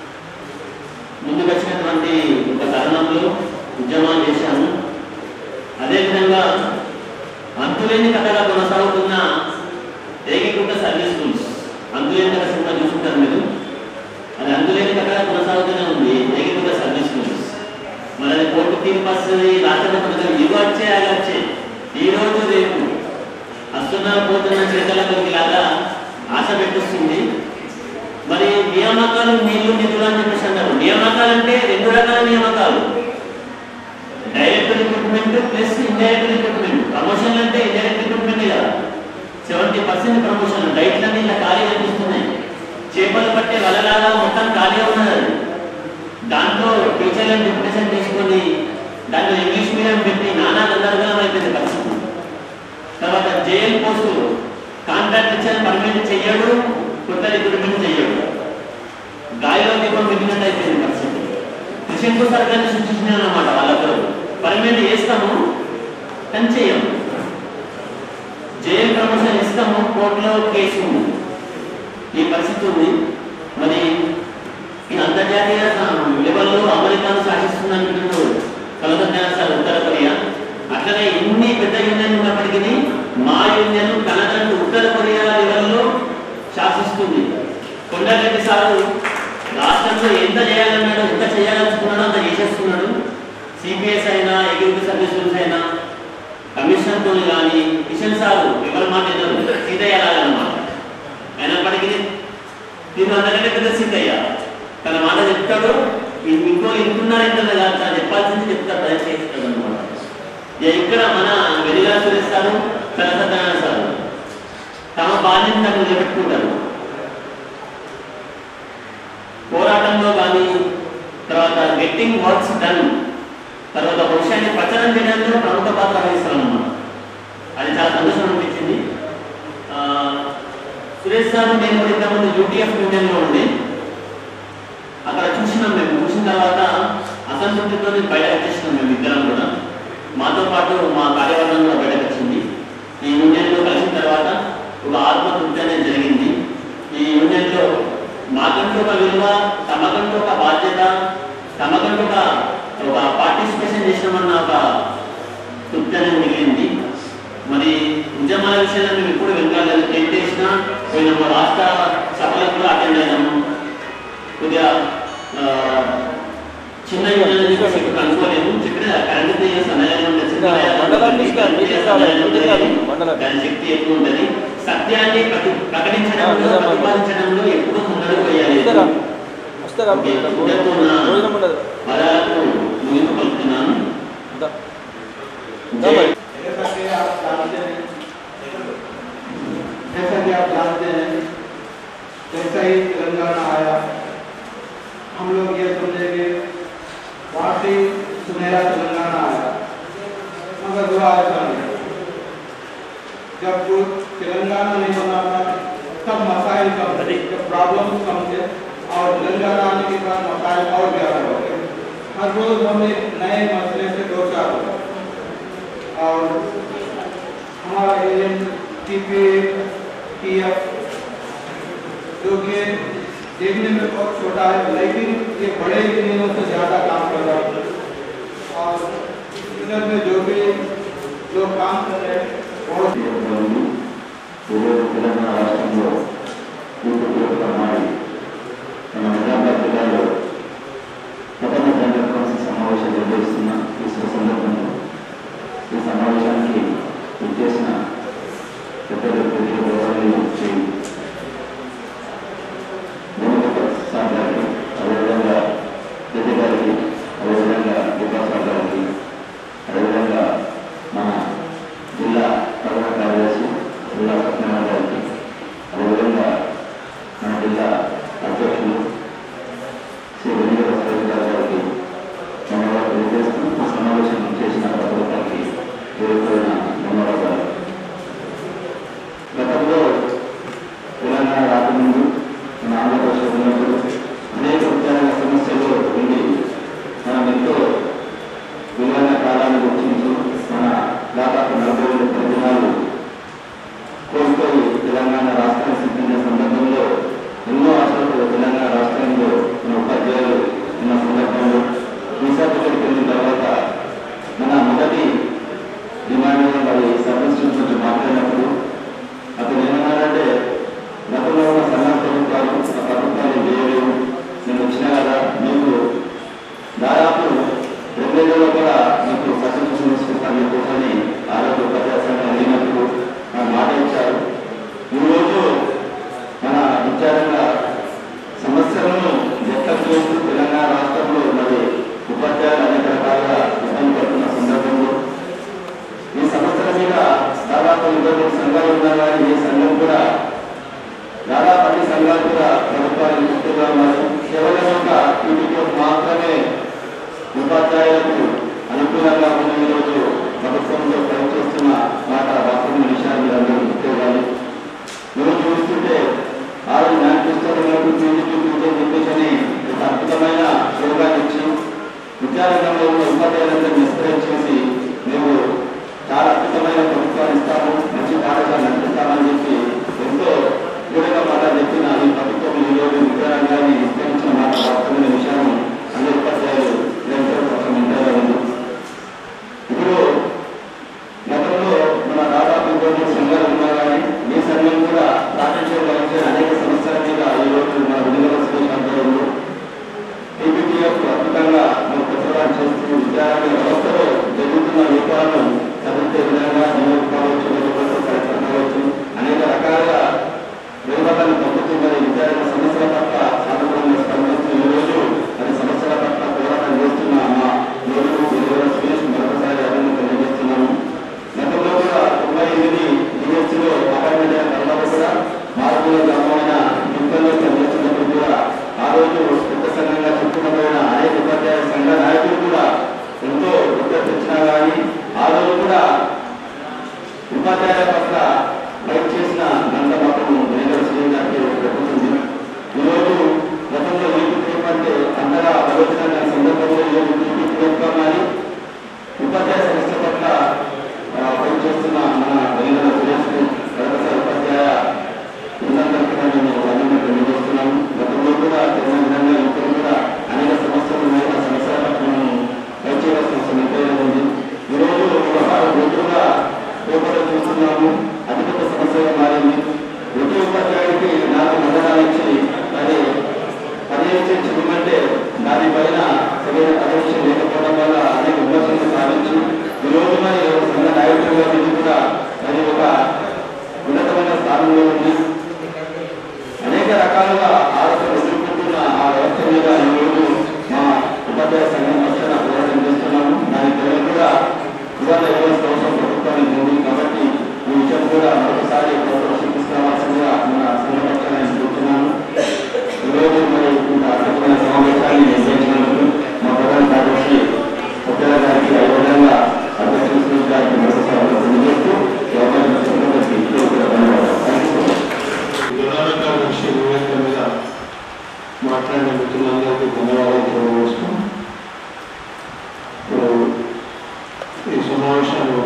ముందుకు వచ్చినటువంటి ఒక తరుణంలో ఉద్యమాలు చేశాము అదేవిధంగా అంతులేని కథగా కొనసాగుతున్న ఏకీకృత సర్వీస్ స్కూల్స్ అంతులేని కథ సినిమా చూసుకుంటారు మీరు అది అందులేని కథగా కొనసాగుతూనే ఉంది ఏకీకృత సర్వీస్ స్కూల్స్ మరి అది కోర్టు తీర్పు వస్తుంది రాష్ట్ర పథకం ఇవి వచ్చే అవి వచ్చే ఈ రోజు రేపు వస్తున్న పోతున్న చేతలకి లాగా ఆశ పెట్టిస్తుంది మరి నియామకాలు నీళ్లు నిధులు అని చెప్పేసి అన్నారు నియామకాలు అంటే రెండు రకాల నియామకాలు direct recruitment plus indirect recruitment promotion అంటే ఇండైరెక్ట్ రిక్రూట్మెంట్ కదా సెవెంటీ పర్సెంట్ ప్రమోషన్ డైట్లన్నీ ఇలా ఖాళీ కనిపిస్తున్నాయి చేపలు పట్టే వలలాగా మొత్తం ఖాళీగా ఉన్నది అది. దాంట్లో టీచర్లను డిప్రెషన్ తీసుకొని దాంట్లో ఇంగ్లీష్ మీడియం పెట్టి నానా గందరగోళం అయిపోయింది పరిస్థితి తర్వాత జైల్ పోస్టు కాంట్రాక్ట్ ఇచ్చిన పర్మనెంట్ చెయ్యడు కొత్త రిక్రూట్మెంట్ చెయ్యడు గాలిలో దీపం పెట్టినట్టు అయిపోయింది పరిస్థితి క్రిషన్కు సర్కార్ని సృష్టించినాను అన్నమాట వాళ్ళతో పర్మనెంట్ చేస్తాము కానీ చెయ్యము జైలు ప్రమోషన్ ఇస్తాము కోర్టులో కేసు ఉంది ఈ పరిస్థితి ఉంది మరి ఈ అంతర్జాతీయ లెవెల్లో అమెరికాను శాసిస్తున్నట్టు కలగజ్ఞాన సార్ ఉత్తర కొరియా అట్లనే ఇన్ని పెద్ద యూనియన్ ఉన్నప్పటికీ మా యూనియన్ కనదంటు ఉత్తర కొరియా లెవెల్లో శాసిస్తుంది కొండారెడ్డి సారు రాష్ట్రంలో ఎంత చేయాలన్నాడో ఎంత చేయాలనుకున్నాడో అంత చేసేస్తున్నాడు సిపిఎస్ అయినా ఎగ్జిక్యూటివ్ సర్వీసెస్ అయినా కమిషన్ తో కానీ కిషన్ సారు ఎవరి మాట వినరు సీతయ్య లాగనమాట అయినప్పటికీ నేను అందరికంటే పెద్ద సీతయ్య తన మాట చెప్తాడు ఇం- ఇంకో ఇంటున్నారంటే కాదు తను చెప్పాల్సింది చెప్తాడు ప్రయత్నం చేస్తాడు అనమాట ఇక్కడ మన వెలిగా సురేస్తారు తన సత్యనారాయణ సార్ తమ బాధ్యత తను నిలబెట్టుకుంటారు పోరాటంలో కానీ తర్వాత గెట్టింగ్ వర్క్స్ డన్ తర్వాత విషయాన్ని ప్రచారం చేయడంలో ప్రముఖ పాత్ర వహిస్తారన్నమాట అది చాలా సంతోషం అనిపించింది ఆ, సురేష్ సార్ నేను కూడా ఇంతకుముందు యూటీఎఫ్ యూనియన్లో ఉండి అక్కడ చూసినాం మేము చూసిన తర్వాత అసంతృప్తితో బయటకు వచ్చేసినాం మేము ఇద్దరం కూడా మాతో పాటు మా కార్యవర్గం కూడా బయటకు వచ్చింది ఈ యూనియన్లో కలిసిన తర్వాత ఒక ఆత్మతృప్తి అనేది జరిగింది ఈ యూనియన్లో మాకంటూ ఒక విలువ తమకంటూ ఒక బాధ్యత తమకంటూ ఒక ఒక పార్టిసిపేషన్ చేసినామన్న ఒక తృప్తి అనేది మిగిలింది మరి ఉద్యమాల విషయంలో మేము ఎప్పుడు వెనకాలేదు టెంట్ చేసినా పోయినాము రాష్ట్ర సభలకు కూడా అటెండ్ అయినాము కొద్దిగా ఆ, చిన్న యూనియన్ చెప్పి ఇప్పుడు అనుకోలేము చెప్పిన కరెంట్ తీయ సన్నగానే ఉంటుంది చిన్నగా మండలం తీసుకురా, ఉంటుంది, సన్నగానే ఉంటుంది. దాని శక్తి ఎక్కువ ఉంటుంది సత్యాన్ని ప్రతి ప్రకటించడంలో ఆ, లేదా మండలం. ప్రతిపాదించడంలో ఎప్పుడు ముందడుగు వేయాలి ఇద్దరా? ఇస్తారా ఓకే, ఇంతటితో నా భోజనం ఉండదు పదాలకు ముగింపు పలుకుతున్నాను దా. దా మరి. जैसा कि आप जानते हैं जैसा कि आप जानते हैं जैसा ही तेलंगाना आया हम लोग ये समझे कि वाकई सुनहरा तेलंगाना आया मगर हुआ ऐसा नहीं जब जो तेलंगाना नहीं बना था तब मसाइल कम थे जब प्रॉब्लम कम थे और तेलंगाना आने के बाद मसाइल और ज्यादा हो गए हर रोज हम एक नए मसले से दो चार हो गए और हमारा एजेंट टीपी टीएफ जो कि देखने में बहुत छोटा है लेकिन ये बड़े यूनियनों से ज़्यादा काम कर रहा है और यूनियन में जो भी लोग काम कर रहे हैं बहुत ఈరోజు తెలంగాణ రాష్ట్రంలో పూర్తిగా మారి మన నిజామాబాద్ జిల్లాలో ప్రథమ జనరల్ కౌన్సిల్ సమావేశం నిర్వహిస్తున్న ఈ శుభ సందర్భంలో ఈ సమావేశానికి విచ్చేసిన పెద్దలు ప్రజల గౌరవాలు చేయి వేణుగోపాల్ సార్ గారికి అదేవిధంగా రెడ్డి గారికి అదేవిధంగా వికాస్ రావు గారికి అదేవిధంగా మన జిల్లా ప్రధాన కార్యదర్శి జిల్లా సత్యనారాయణ గారికి అదేవిధంగా మన జిల్లా అధ్యక్షులు శ్రీ వెంకట గారు గారికి ధన్యవాదాలు తెలియజేస్తూ ఈ సమావేశం చేసిన ప్రతి ఒక్కరికి పేరుపైన ధన్యవాదాలు గతంలో తెలంగాణ రాకముందు మన ఆంధ్రప్రదేశ్ ఉన్నప్పుడు అనేక ముఖ్యమైన సమస్యలు ఉండి మనం ఎంతో విలువైన కాలాన్ని గుర్తించు మన దాదాపు నలభై రెండు ప్రతిదినాలు కోల్పోయి తెలంగాణ రాష్ట్రాన్ని సిద్ధించిన సందర్భంలో ఎన్నో ఆశలతో తెలంగాణ రాష్ట్రంలో మన ఉపాధ్యాయులు ఉన్న సందర్భంలో విశాఖపట్నం వెళ్ళిన తర్వాత మన మొదటి డిమాండ్ మరి సర్వీస్ గురించి మాట్లాడినప్పుడు అతను ఏమన్నాడంటే గతంలో ఉన్న సంఘ ప్రభుత్వాలు ఆ ప్రభుత్వాలు చేయలేవు నేను వచ్చినా కదా మీకు దాదాపు రెండేళ్లలో కూడా మీకు సర్టిఫికేషన్ తీసుకుంటాను చెప్పని ఆ రోజు ప్రజాసంఘం అడిగినప్పుడు ఆ మాట ఇచ్చారు ఈరోజు మన విచారంగా సమస్యలను వ్యక్తం చేస్తూ తెలంగాణ రాష్ట్రంలో మరి ఉపాధ్యాయులు అనేక రకాలుగా ఇబ్బంది పడుతున్న సందర్భంలో ఈ సమస్యల మీద దాదాపు ఇరవై మూడు సంఘాలు ఉన్నారు కానీ ఏ సంఘం కూడా దాదాపు అన్ని సంఘాలు కూడా ప్రభుత్వానికి గుర్తుగా ఉన్నారు కేవలం ఒక టీడీపీ మాత్రమే ఉపాధ్యాయులకు అనుకూలంగా ఉన్న ఈరోజు ప్రభుత్వంలో పనిచేస్తున్న మాట వాస్తవం విషయాన్ని మీరు అందరూ గుర్తివ్వాలి మీరు చూస్తుంటే ఆ రోజు మేనిఫెస్టోలో టీడీపీ పీజీ చెప్పేసి అని ఒక అద్భుతమైన స్లోగాన్ ఇచ్చి విద్యారంగంలో ఉన్న ఉపాధ్యాయులందరూ విస్తరించి చేసి మేము చాలా అద్భుతమైన ప్రభుత్వాన్ని ఇస్తాము మంచి పాఠశాల నడిపిస్తామని చెప్పి ఎంతో దృఢంగా మాట చెప్పిన ఈ ప్రభుత్వం ఈ రోజు విద్యారంగాన్ని విస్తరించిన మాట వాస్తవమైన విషయాన్ని అందరి ఉపాధ్యాయులు ఎంతో కోసం వింటారు ఇప్పుడు గతంలో మన దాదాపు ఇంకో మూడు సంఘాలు ఉన్నా కానీ ఈ సంఘం కూడా ప్రాతినిధ్యం వహించే అనేక సమస్యల మీద ఈ రోజు మన విడుదల స్టేషన్ ఆధ్వర్యంలో టీపీటీఎఫ్ అద్భుతంగా మనం ప్రచారం చేస్తూ విద్యారంగ వ్యవస్థలో జడ్జి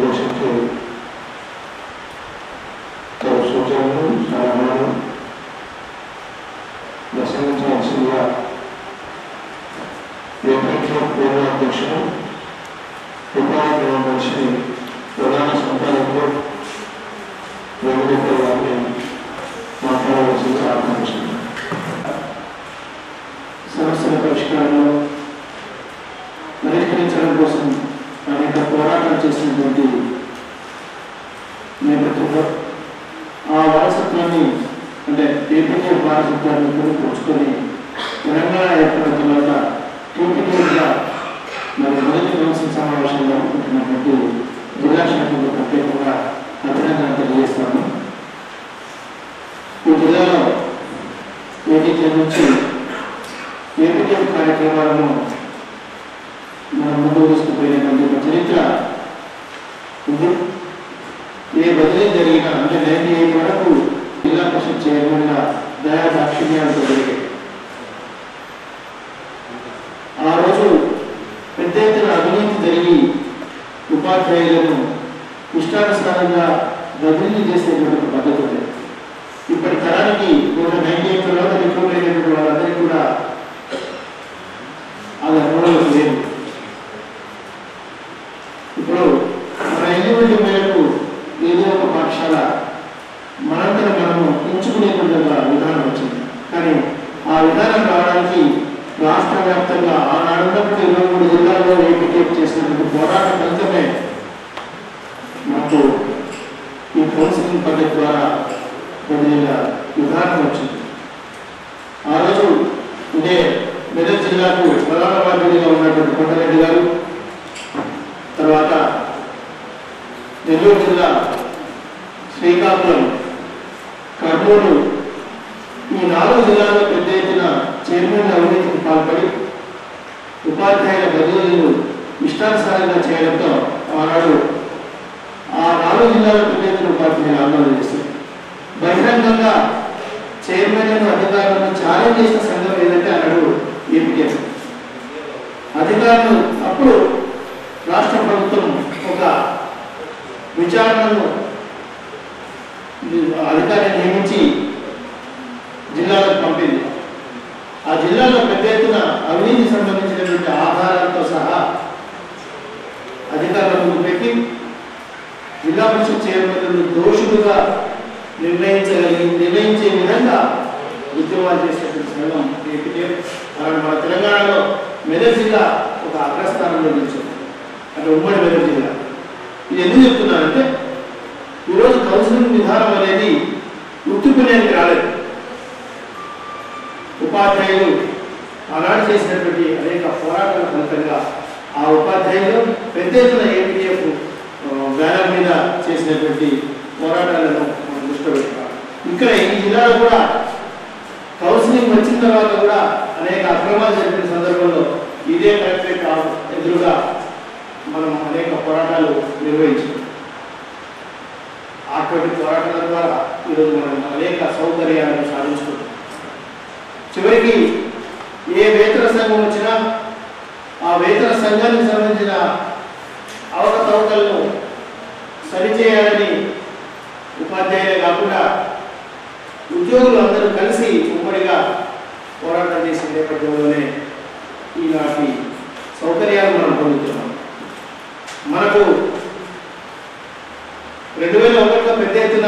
ఉద్దేశించి కొన్ని సూచనలు సలహాలు ప్రసంగించవలసిందిగా ఏపీలో పూర్వ అధ్యక్షుడు ఉపాధ్యాయ మనిషి ప్రధాన సంపాదకులు వెంకటేశ్వర గారిని మాట్లాడవలసిందిగా ఆహ్వానిస్తున్నాను సమస్యల పరిష్కారంలో పరిష్కరించడం కోసం అనేక పోరాటాలు చేసినటువంటి నేపథ్యంలో ఆ వారసత్వాన్ని అంటే ఏపీకే వారసత్వాన్ని పుచ్చుకొని తెలంగాణ ఏర్పడిన తర్వాత టీపీటీగా మరి మొదటి కౌన్సిల్ సమావేశంలో జరుపుకుంటున్నటువంటి జిల్లా శాఖకు ప్రత్యేకంగా అభినందన తెలియజేస్తాను ఈ జిల్లాలో ఏటీకే నుంచి ఏపీఎం కార్యక్రమాలను మనం ముందుకు తీసుకుపోయినటువంటి ఒక చరిత్ర ఉంది ఏ బదిలీ జరిగినా అంటే నైన్టీ ఎయిట్ వరకు జిల్లా పరిషత్ చైర్మన్గా దయా దాక్షిణ్యాలతో జరిగాయి ఆ రోజు పెద్ద ఎత్తున అవినీతి జరిగి ఉపాధ్యాయులను ఇష్టానుసారంగా బదిలీ చేసేటువంటి ఒక పద్ధతి ఉంది ఇప్పటి తరానికి నూట నైన్టీ ఎయిట్ తర్వాత రిక్రూట్ అయినటువంటి వాళ్ళందరికీ కూడా అది అనుభవం లేదు ఇప్పుడు మన ఎలిజిబిలిటీ మేరకు ఏదో ఒక పాఠశాల మనంతట మనము ఎంచుకునేటువంటి ఒక విధానం వచ్చింది కానీ ఆ విధానం రావడానికి రాష్ట్ర వ్యాప్తంగా ఆనాడు ఉన్నప్పుడు ఇరవై మూడు జిల్లాల్లో ఏకీకృతం చేసినటువంటి పోరాట ఫలితమే మనకు ఈ కౌన్సిలింగ్ పద్ధతి ద్వారా బదిలీల విధానం వచ్చింది ఆ రోజు ఇదే మెదక్ జిల్లాకు ప్రధాన బాధ్యుడిగా ఉన్నటువంటి కొండరెడ్డి గారు తర్వాత నెల్లూరు జిల్లా శ్రీకాకుళం కర్నూలు ఈ నాలుగు జిల్లాల్లో పెద్ద ఎత్తున చైర్మన్ అవినీతికి పాల్పడి ఉపాధ్యాయుల బదిలీలు ఇష్టానుసారంగా చేయడంతో ఆనాడు ఆ నాలుగు జిల్లాల పెద్ద ఎత్తున ఉపాధ్యాయులు ఆందోళన చేశారు బహిరంగంగా చైర్మన్లను అధికారులను ఛాలెంజ్ చేసిన సంఘం ఏదంటే అన్నాడు ఏపీఎస్ అధికారులు అప్పుడు రాష్ట్ర ప్రభుత్వం ఒక విచారణను అధికారిని నియమించి జిల్లాలకు పంపింది ఆ జిల్లాలో పెద్ద ఎత్తున అవినీతి సంబంధించినటువంటి ఆధారాలతో సహా అధికారుల ముందు పెట్టి జిల్లా పరిషత్ చైర్మన్లను దోషులుగా నిర్ణయించగలిగి నిర్ణయించే విధంగా ఉద్యమాలు చేసేటువంటి సంఘం ఏపీకే అలాంటి మన తెలంగాణలో మెదక్ జిల్లా ఒక అగ్రస్థానంలో నిలిచింది అంటే ఉమ్మడి మెదక్ జిల్లా ఇది ఎందుకు చెప్తున్నానంటే ఈరోజు కౌన్సిలింగ్ విధానం అనేది ఉత్తుకునేందుకు రాలేదు ఉపాధ్యాయులు ఆనాడు చేసినటువంటి అనేక పోరాటాల ఫలితంగా ఆ ఉపాధ్యాయులు పెద్ద ఎత్తున ఏపీఎఫ్ బ్యానర్ మీద చేసినటువంటి పోరాటాలను మనం దృష్టిలో పెట్టుకోవాలి ఇక్కడ ఈ జిల్లాలో కూడా కౌన్సిలింగ్ వచ్చిన తర్వాత కూడా అనేక అక్రమాలు జరిపిన సందర్భంలో ఇదే కలెక్టరేట్ ఆ- ఎదురుగా మనం అనేక పోరాటాలు నిర్వహించాం అటువంటి పోరాటాల ద్వారా ఈరోజు మనం అనేక సౌకర్యాలను సాధించుకుంటాం చివరికి ఏ వేతన సంఘం వచ్చినా ఆ వేతన సంఘానికి సంబంధించిన అవకతవకలను సరిచేయాలని ఉపాధ్యాయులే కాకుండా ఉద్యోగులు అందరూ కలిసి ఉమ్మడిగా పోరాటం చేసిన నేపథ్యంలోనే ఈనాటి సౌకర్యాలు మనం పొందుతున్నాం మనకు రెండు వేల ఒకటిలో పెద్ద ఎత్తున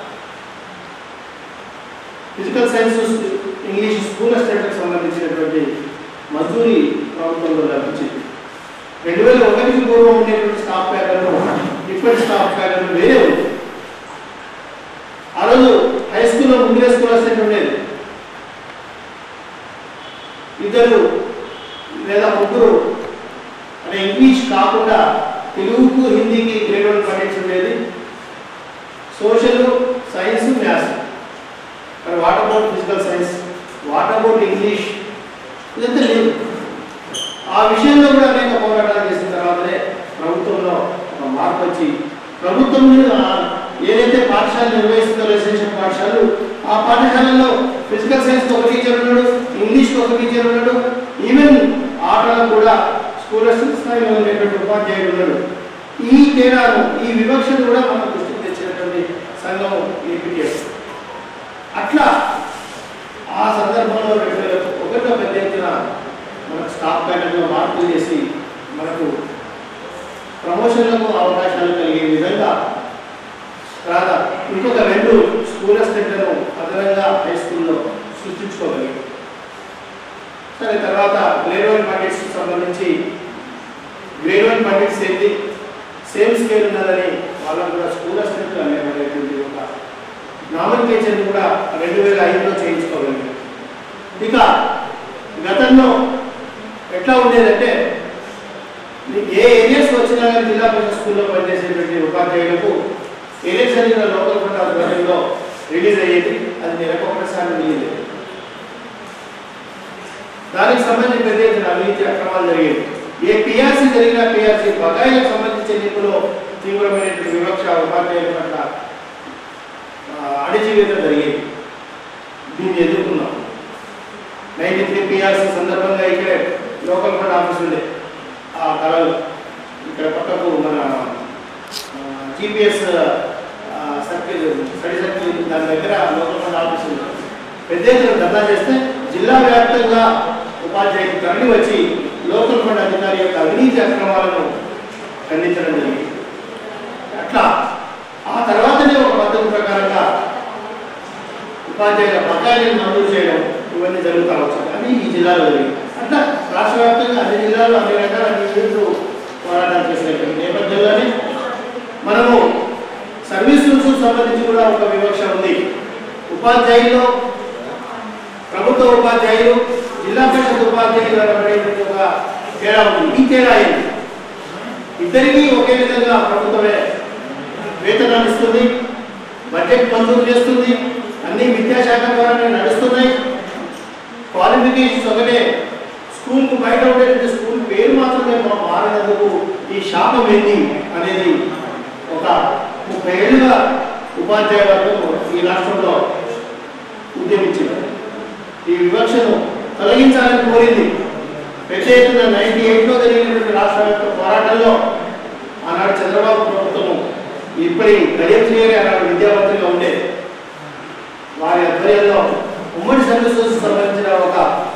ఫిజికల్ సైన్స్ ఇంగ్లీష్ స్కూల్ అసిస్టెంట్కి సంబంధించినటువంటి మంజూరీ ప్రభుత్వంలో లభించింది రెండు వేల ఒకటికి పూర్వం ఉండేటువంటి స్టాఫ్ ప్యాటర్న్ ఇప్పటి స్టాఫ్ ప్యాటర్న్ వేరే ఉంది ఆ రోజు హై స్కూల్లో ముగ్గురే స్కూల్ అసిస్టెంట్ ఉండేది ఇద్దరు లేదా ముగ్గురు అంటే ఇంగ్లీష్ కాకుండా తెలుగుకు హిందీకి గ్రేడ్ వన్ పండించి ఉండేది సోషల్ సైన్స్ మ్యాథ్స్ మరి what about physical science what about English ఇదంతా లేదు ఆ విషయంలో కూడా అనేక పోరాటాలు చేసిన తర్వాతనే ప్రభుత్వంలో ఒక మార్పు వచ్చి ప్రభుత్వం మీద ఏదైతే పాఠశాలలు నిర్వహిస్తుందో రెసిడెన్షియల్ పాఠశాలలు ఆ పాఠశాలలో ఫిజికల్ సైన్స్ ఒక టీచర్ ఉన్నాడు ఇంగ్లీష్ ఒక టీచర్ ఉన్నాడు ఈవెన్ ఆటలకు కూడా స్కూల్ స్థాయిలో ఉండేటువంటి ఉపాధ్యాయుడు ఉన్నాడు ఈ తేడాను ఈ వివక్షను కూడా మనం దృష్టికి తెచ్చినటువంటి సంఘం ఏపీఎస్ అట్లా ఆ సందర్భంలో రెండు వేల ఒకటిలో పెద్ద ఎత్తున మనకు స్టాఫ్ ప్యాటర్న్లో మార్పులు చేసి మనకు ప్రమోషన్లకు అవకాశాలు కలిగే విధంగా తర్వాత ఇంకొక రెండు స్కూల్ అసిస్టెంట్లను అదనంగా హై స్కూల్లో సృష్టించుకోగలిగాం సరే తర్వాత గ్రేడ్ వన్ పండిట్స్ సంబంధించి గ్రేడ్ వన్ పండిట్స్ ఏంటి సేమ్ స్కేల్ ఉన్నదని వాళ్ళకు కూడా స్కూల్ అసిస్టెంట్ అనేటువంటి ఒక నామినికేషన్ కూడా రెండు వేల ఐదులో చేయించుకోగలిగాం ఇక గతంలో ఎట్లా ఉండేదంటే మీకు ఏ ఏరియాస్ వచ్చినా కానీ జిల్లా పరిషత్ స్కూల్లో పనిచేసేటువంటి ఉపాధ్యాయులకు ఎలక్షన్ లోకల్ ఫండ్ ఆధ్వర్యంలో రిలీజ్ అయ్యేది అది నెలకు ఒకసారి రిలీజ్ అయ్యేది దానికి సంబంధించి పెద్ద ఎత్తున అవినీతి అక్రమాలు జరిగేది ఏ పిఆర్సీ జరిగినా పిఆర్సీ బకాయిలకు సంబంధించి చెల్లింపులో తీవ్రమైనటువంటి వివక్ష ఉపాధ్యాయుల పట్ల ఆ, అణిచివేత జరిగేది దీన్ని ఎదుర్కొన్నాం నైన్టీ త్రీ పిఆర్సీ సందర్భంగా ఇక్కడే లోకల్ ఫండ్ ఆఫీస్ ఉండే ఆ కళలు ఇక్కడ పక్కకు మన జీపీఎస్ సర్కిల్ స్టడీ సర్కిల్ దాని దగ్గర లోకల్ ఫండ్ ఆఫీస్ ఉంది పెద్ద ఎత్తున ధర్నా చేస్తే జిల్లా వ్యాప్తంగా ఉపాధ్యాయులు తరలి వచ్చి లోకల్ ఫండ్ అధికారి యొక్క అవినీతి అక్రమాలను ఖండించడం జరిగింది అట్లా ఆ తర్వాతనే ఒక పద్ధతి ప్రకారంగా ఉపాధ్యాయుల బకాయిలను మంజూరు చేయడం ఇవన్నీ జరుగుతూ వచ్చాయి అది ఈ జిల్లాలో జరిగింది అట్లా రాష్ట్ర వ్యాప్తంగా అన్ని జిల్లాల్లో అన్ని రకాల అన్ని యూనిట్లు పోరాటాలు చేసినటువంటి నేపథ్యంలోనే మనము సర్వీస్ రూల్స్ సంబంధించి కూడా ఒక వివక్ష ఉంది ఉపాధ్యాయుల్లో ప్రభుత్వ ఉపాధ్యాయులు జిల్లా పరిషత్ ఉపాధ్యాయులు అనేటువంటి ఒక తేడా ఉంది ఈ తేడా ఏంటి ఇద్దరికీ ఒకే విధంగా ప్రభుత్వమే వేతనాలు ఇస్తుంది బడ్జెట్ మంజూరు చేస్తుంది అన్ని విద్యాశాఖ ద్వారానే నడుస్తున్నాయి క్వాలిఫికేషన్స్ ఒకటే స్కూల్కు బయట ఉండేటువంటి స్కూల్ పేరు మాత్రమే మా- మారినందుకు ఈ శాపం ఏంటి అనేది ఒక ముప్పై ఏళ్ళుగా ఉపాధ్యాయులకు ఈ రాష్ట్రంలో ఉద్యమించింది ఈ వివక్షను తొలగించాలని కోరింది పెద్ద ఎత్తున నైన్టీ ఎయిట్లో జరిగినటువంటి రాష్ట్ర వ్యాప్త పోరాటంలో ఆనాడు చంద్రబాబు ప్రభుత్వము ఇప్పటి గడియం చేయని ఆనాడు విద్యామంత్రిగా ఉండే వారి ఆధ్వర్యంలో ఉమ్మడి సర్వీసెస్ సంబంధించిన ఒక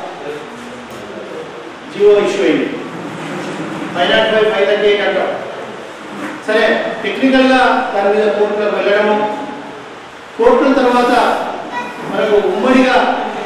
జియో ఇష్యూ అయింది five nought five five thirty eight అంటాం సరే టెక్నికల్గా దాని మీద కోర్టులకు వెళ్ళడము కోర్టుల తర్వాత మనకు ఉమ్మడిగా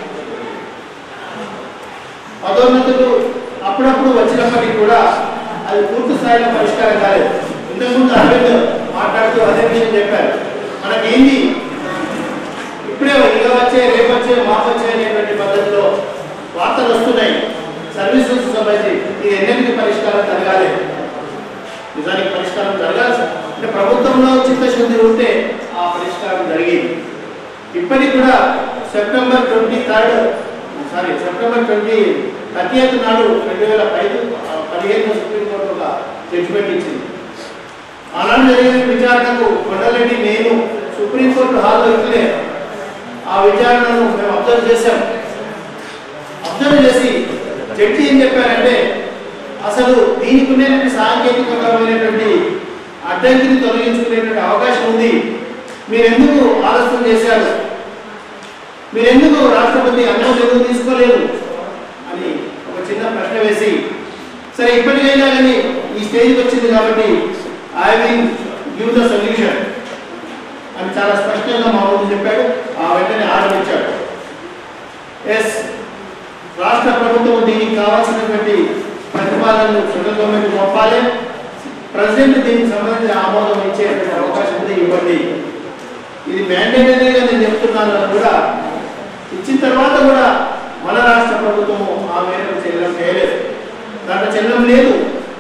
పదోన్నతులు అప్పుడప్పుడు వచ్చినప్పటికీ కూడా అది పూర్తి స్థాయిలో పరిష్కారం కాలేదు ఇంతకుముందు అరవింద్ మాట్లాడుతూ అదే విషయం చెప్పారు మనకేంది ఇప్పుడే ఇలా వచ్చే రేపు వచ్చే మాపు వచ్చే అనేటువంటి పద్ధతిలో వార్తలు వస్తున్నాయి సర్వీసెస్ సంబంధించి ఇది ఎన్నింటికి పరిష్కారం జరగాలి నిజానికి పరిష్కారం జరగాల్సి అంటే ప్రభుత్వంలో చిత్తశుద్ధి ఉంటే ఆ పరిష్కారం జరిగింది ఇప్పటికి కూడా September twenty third sorry September twenty thirty eighth నాడు రెండు వేల ఐదు పదిహేను సుప్రీంకోర్టు ఒక జడ్జిమెంట్ ఇచ్చింది ఆనాడు జరిగిన విచారణకు కొండలరెడ్డి నేను సుప్రీంకోర్టు హాల్లో ఇట్లే ఆ విచారణను మేము అబ్జర్వ్ చేశాం అబ్జర్వ్ చేసి జడ్జి ఏం చెప్పారంటే అసలు దీనికి ఉన్నటువంటి సాంకేతికపరమైనటువంటి అడ్డంకిని తొలగించుకునేటువంటి అవకాశం ఉంది మీరెందుకు ఆలస్యం చేశారు మీరెందుకు రాష్ట్రపతి అనుమతి ఎందుకు తీసుకోలేదు అని ఒక చిన్న ప్రశ్న వేసి సరే ఇప్పటికైనా కానీ ఈ స్టేజ్కి వచ్చింది కాబట్టి I will give the solution అని చాలా స్పష్టంగా మా ముందు చెప్పాడు ఆ వెంటనే ఆర్డర్ ఇచ్చాడు ఎస్ రాష్ట్ర ప్రభుత్వం దీనికి కావాల్సినటువంటి ప్రతిపాదనలు సెంట్రల్ గవర్నమెంట్ పంపాలి ప్రెసిడెంట్ దీనికి సంబంధించిన ఆమోదం ఇచ్చేటువంటి అవకాశం ఉంది ఇవ్వండి ఇది మ్యాండేటరీగా నేను చెప్తున్నాను అని కూడా ఇచ్చిన తర్వాత కూడా మన రాష్ట్ర ప్రభుత్వము ఆ మేరకు చెల్లెం చేయలేదు దాంట్లో చెల్లెం లేదు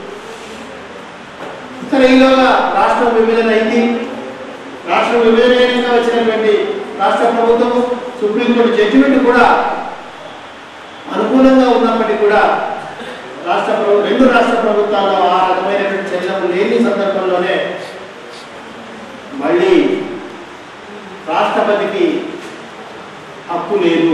సరే ఈలోగా రాష్ట్రం విభజన అయింది రాష్ట్ర విభజన అయినాక వచ్చినటువంటి రాష్ట్ర ప్రభుత్వము సుప్రీంకోర్టు జడ్జిమెంట్ కూడా అనుకూలంగా ఉన్నప్పటికీ కూడా రాష్ట్ర ప్రభు రెండు రాష్ట్ర ప్రభుత్వాల్లో ఆ రకమైనటువంటి చెల్లెం లేని సందర్భంలోనే మళ్ళీ రాష్ట్రపతికి హక్కు లేదు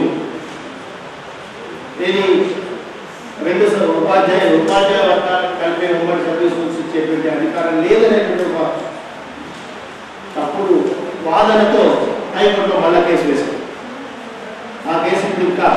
ఇది రెండు స- ఉపాధ్యాయ ఉపాధ్యాయ వర్గాలకు కలిపే ఉమ్మడి సర్వీస్ రూల్స్ ఇచ్చే ఇచ్చేటువంటి అధికారం లేదనేటువంటి ఒక తప్పుడు వాదనతో హైకోర్టులో మళ్ళా కేసు వేశారు ఆ కేసు ఇప్పుడు ఇంకా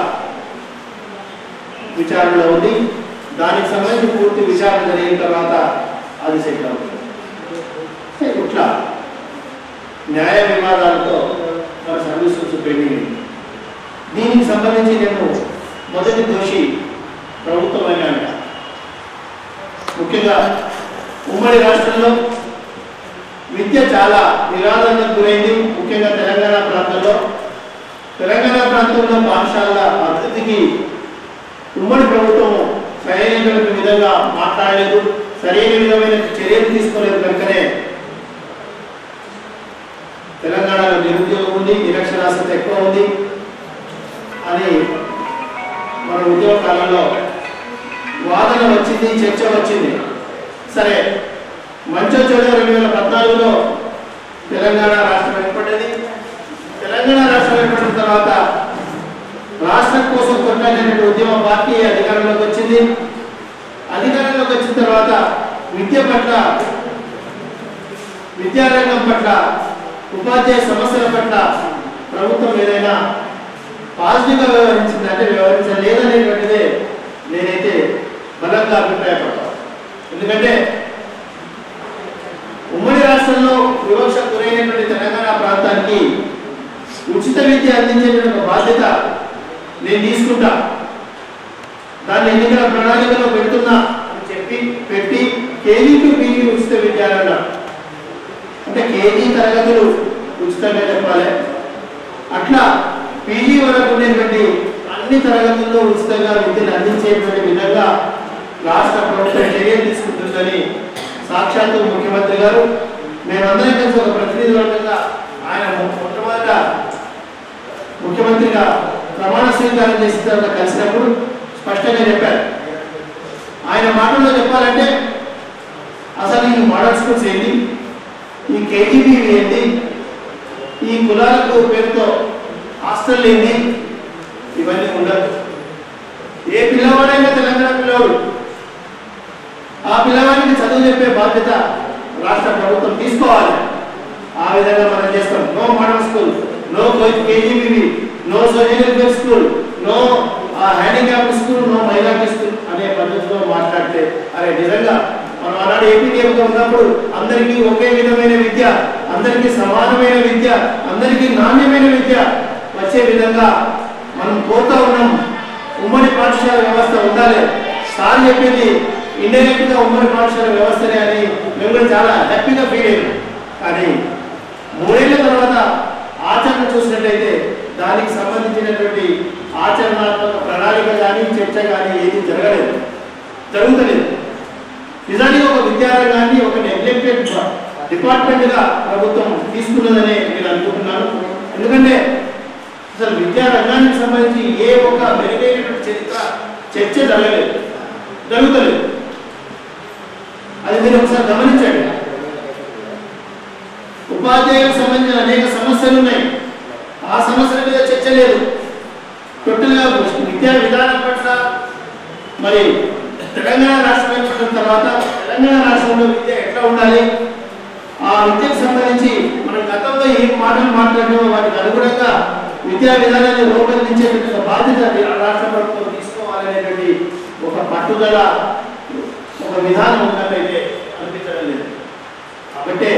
విచారణలో ఉంది దానికి సంబంధించి పూర్తి విచారణ జరిగిన తర్వాత అది సెట్ అవుతుంది ఇట్లా న్యాయ వివాదాలతో మన సర్వీసెస్ పెండింగ్ ఉంది. దీనికి సంబంధించి నేను మొదటి దోషి ప్రభుత్వమైన ముఖ్యంగా ఉమ్మడి రాష్ట్రంలో విద్య చాలా నిరాదరణకు గురైంది ముఖ్యంగా తెలంగాణ ప్రాంతంలో తెలంగాణ ప్రాంతంలో పాఠశాలల అభివృద్ధికి ఉమ్మడి ప్రభుత్వం సరైనటువంటి విధంగా మాట్లాడలేదు సరైన విధమైన చర్యలు తీసుకోలేదు కనుకనే తెలంగాణలో నిరుద్యోగం ఉంది నిరక్షరాస్యత ఎక్కువ ఉంది అని మన ఉద్యోగ కాలంలో వాదన వచ్చింది చర్చ వచ్చింది సరే మంచో చెడు రెండు వేల పద్నాలుగులో తెలంగాణ రాష్ట్రం ఏర్పడ్డది తెలంగాణ రాష్ట్రం ఏర్పడిన తర్వాత రాష్ట్రం కోసం కొట్లాడినటువంటి ఉద్యమ పార్టీ అధికారంలోకి వచ్చింది అధికారంలోకి వచ్చిన తర్వాత విద్య పట్ల విద్యారంగం పట్ల ఉపాధ్యాయ సమస్యల పట్ల ప్రభుత్వం ఏదైనా పాజిటివ్గా వ్యవహరించింది అంటే వ్యవహరించలేదనేటువంటిదే నేనైతే బలంగా అభిప్రాయపడతాను ఎందుకంటే ఉమ్మడి రాష్ట్రంలో వివక్ష గురైనటువంటి తెలంగాణ ప్రాంతానికి ఉచిత విద్య అందించేటువంటి ఒక బాధ్యత నేను తీసుకుంటా దాన్ని ఎన్నికల ప్రణాళికలో పెడుతున్నా అని చెప్పి పెట్టి కేజీ టు పీజీ ఉచిత విద్య అని అన్నారు అంటే కేజీ తరగతులు ఉచితంగా చెప్పాలి అట్లా పీజీ వరకు ఉండేటువంటి అన్ని తరగతుల్లో ఉచితంగా విద్యను అందించేటువంటి విధంగా రాష్ట్ర ప్రభుత్వం చర్యలు తీసుకుంటుందని సాక్షాత్తు ముఖ్యమంత్రి గారు మేమందరం కలిసి ఒక ప్రతినిధి వర్గంగా ఆయన మొ- మొట్టమొదట ముఖ్యమంత్రిగా ప్రమాణ స్వీకారం చేసిన తర్వాత కలిసినప్పుడు స్పష్టంగా చెప్పారు ఆయన మాటల్లో చెప్పాలంటే అసలు ఈ మోడల్ స్కూల్స్ ఏంటి ఈ కేజీబీ ఏంటి ఈ కులాలకు పేరుతో హాస్టల్ ఏంటి ఇవన్నీ ఉండదు ఏ పిల్లవాడైనా తెలంగాణ పిల్లవాడు ఆ పిల్లవాడికి చదువు చెప్పే బాధ్యత రాష్ట్ర ప్రభుత్వం తీసుకోవాలి ఆ విధంగా మనం చేస్తాం no model school no KGBV no social welfare school no handicap school no minority school అనే పద్ధతిలో మాట్లాడితే అరే నిజంగా మనం ఆనాడు ఏపీటీఎంగా ఉన్నప్పుడు అందరికీ ఒకే విధమైన విద్య అందరికీ సమానమైన విద్య అందరికీ నాణ్యమైన విద్య వచ్చే విధంగా మనం కోరుతా ఉన్నాం ఉమ్మడి పాఠశాల వ్యవస్థ ఉండాలి సార్ చెప్పింది ఇండైరెక్ట్ గా ఉమ్మడి పాఠశాల వ్యవస్థనే అని మేము కూడా చాలా హ్యాపీగా ఫీల్ అయ్యాం కానీ మూడేళ్ల తర్వాత ఆచరణ చూసినట్లయితే దానికి సంబంధించినటువంటి ఆచరణాత్మక ప్రణాళిక కానీ చర్చ కానీ ఏది జరగలేదు జరుగుతలేదు నిజానికి ఒక విద్యారంగాన్ని ఒక నెగ్లెక్టెడ్ డిపార్ట్మెంట్ గా ప్రభుత్వం తీసుకున్నదని నేను అనుకుంటున్నాను ఎందుకంటే అసలు విద్యా రంగానికి సంబంధించి ఏ ఒక్క మెరుగైనటువంటి చరిత్ర చర్చ జరగలేదు జరుగుతలేదు అది మీరు ఒకసారి గమనించండి ఉపాధ్యాయులకు సంబంధించిన అనేక సమస్యలు ఉన్నాయి ఆ సమస్యల మీద చర్చ లేదు టోటల్గా విద్యా విధానం పట్ల మరి తెలంగాణ రాష్ట్రం ఏర్పడిన తర్వాత తెలంగాణ రాష్ట్రంలో విద్య ఎట్లా ఉండాలి ఆ విద్యకు సంబంధించి మనం గతంలో ఏం మాటలు మాట్లాడినామో వాటికి అనుగుణంగా విద్యా విధానాన్ని రూపొందించేటువంటి ఒక బాధ్యత రాష్ట్ర ప్రభుత్వం తీసుకోవాలనేటువంటి ఒక పట్టుదల ఒక విధానం ఉన్నట్టయితే అనిపించడం లేదు కాబట్టి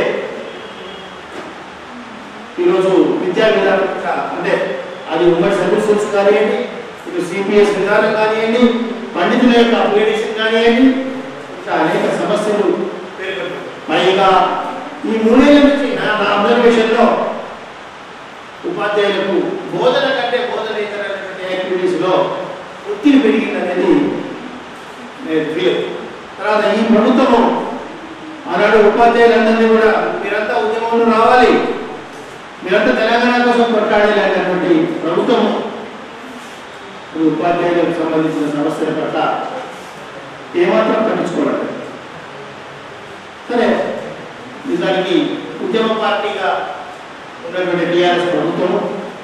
ఈరోజు విద్యా విధానం పట్ల అంటే అది ఉమ్మడి సర్వీస్ స్కూల్స్ కానివ్వండి ఇటు సిపిఎస్ విధానం కానివ్వండి పండితుల యొక్క అప్గ్రేడేషన్ కానివ్వండి ఇట్లా అనేక సమస్యలు పేర్కొన్నాయి. పైగా ఈ మూడేళ్ల నుంచి నా నా అబ్జర్వేషన్లో ఉపాధ్యాయులకు బోధన కంటే బోధన ఇతరమైనటువంటి యాక్టివిటీస్లో ఒత్తిడి పెరిగిందనేది నేను ఫీల్ తర్వాత ఈ ప్రభుత్వము ఆనాడు ఉపాధ్యాయులందరినీ కూడా మీరంతా ఉద్యమంలో రావాలి మీరంతా తెలంగాణ కోసం కొట్లాడాలి అనేటువంటి ప్రభుత్వం ఈ ఉపాధ్యాయులకు సంబంధించిన సమస్యల పట్ల ఏమాత్రం పట్టించుకోవడం సరే నిజానికి ఉద్యమ పార్టీగా ఉన్నటువంటి టీఆర్ఎస్ ప్రభుత్వము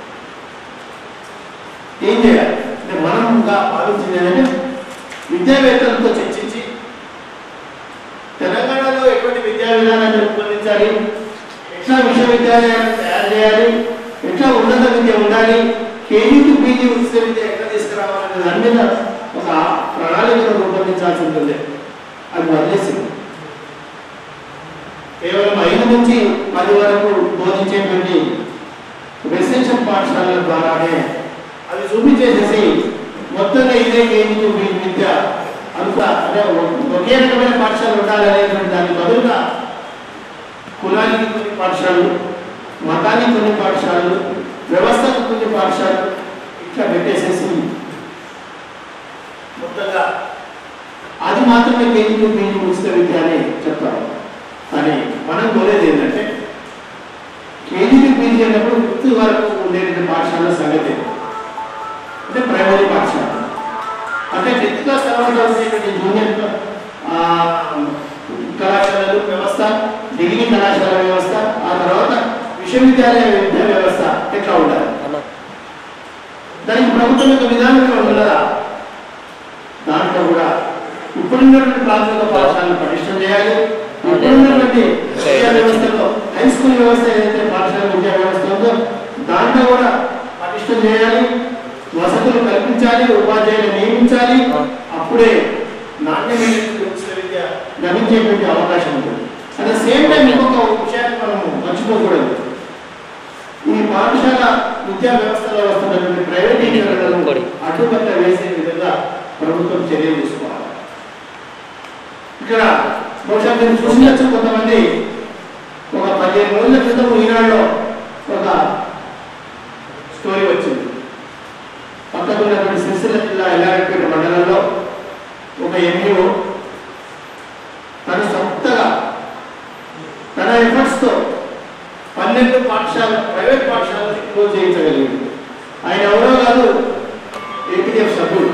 ఏం చేయాలి అంటే మనంగా భావించింది ఏంటంటే విద్యావేత్తలతో చర్చించి తెలంగాణ రకమైనటువంటి విద్యా విధానాన్ని రూపొందించాలి ఎట్లా విశ్వవిద్యాలయాన్ని తయారు చేయాలి ఎట్లా ఉన్నత విద్య ఉండాలి కేజీ టు పీజీ ఉచిత విద్య ఎట్లా తీసుకురావాలనే దాని మీద ఒక ప్రణాళికను రూపొందించాల్సి ఉంటుంది అది వదిలేసింది కేవలం ఐదు నుంచి పది వరకు బోధించేటువంటి రెసిడెన్షియల్ పాఠశాలల ద్వారానే అది చూపించేసేసి మొత్తంగా ఇదే కేజీ టు పీజీ విద్య అంత అంటే ఒకే రకమైన పాఠశాల ఉండాలి అనేటువంటి దాని బదులుగా కులానికి కొన్ని పాఠశాలలు మతానికి కొన్ని పాఠశాలలు వ్యవస్థకు కొన్ని పాఠశాలలు ఇట్లా పెట్టేసేసి మొత్తంగా అది మాత్రమే కేజీ టు పీజీ ఉచిత విద్య అని చెప్తారు కానీ మనం కోరేది ఏంటంటే కేజీ టు పీజీ అన్నప్పుడు ఫిఫ్త్ వరకు ఉండేటువంటి పాఠశాల సంగతి అంటే ప్రైమరీ పాఠశాల అంటే ఫిఫ్త్ క్లాస్ తర్వాత వచ్చేటువంటి జూనియర్ ఆ, కళాశాలలు వ్యవస్థ డిగ్రీ కళాశాల వ్యవస్థ ఆ తర్వాత విశ్వవిద్యాలయ విద్యా వ్యవస్థ ఎట్లా ఉండాలి దానికి ప్రభుత్వం యొక్క విధానం ఉండదా దాంట్లో కూడా ఇప్పుడున్నటువంటి ప్రాథమిక పాఠశాలను పటిష్టం చేయాలి ఇప్పుడున్నటువంటి విద్యా వ్యవస్థలో హై స్కూల్ వ్యవస్థ ఏదైతే పాఠశాల విద్యా వ్యవస్థ ఉందో దాంట్లో కూడా పటిష్టం చేయాలి వసతులు కల్పించాలి ఉపాధ్యాయులు నియమించాలి అప్పుడే నాణ్యమైనటువంటి ఉచిత విద్య లభించేటువంటి అవకాశం ఉంటుంది అట్ ద సేమ్ టైం ఇంకొక విషయాన్ని మనం మర్చిపోకూడదు ఈ పాఠశాల విద్యా వ్యవస్థలో వస్తున్నటువంటి ప్రైవేటీకరణలను అడ్డుకట్ట వేసే విధంగా ప్రభుత్వం చర్యలు తీసుకోవాలి ఇక్కడ బహుశా మీరు చూసినచ్చు కొంతమంది ఒక పదిహేను రోజుల క్రితం ఈనాడులో ఒక స్టోరీ వచ్చింది పక్కకు ఉన్నటువంటి సిరిసిల్ల జిల్లా ఎల్లారెడ్డిపేట మండలంలో ఒక ఎంఈఓ తన సొంతగా తన ఎఫర్ట్స్ తో పన్నెండు పాఠశాల ప్రైవేట్ పాఠశాలను క్లోజ్ చేయించగలిగింది ఆయన ఎవరో కాదు ఏపీఎఫ్ సభ్యుడు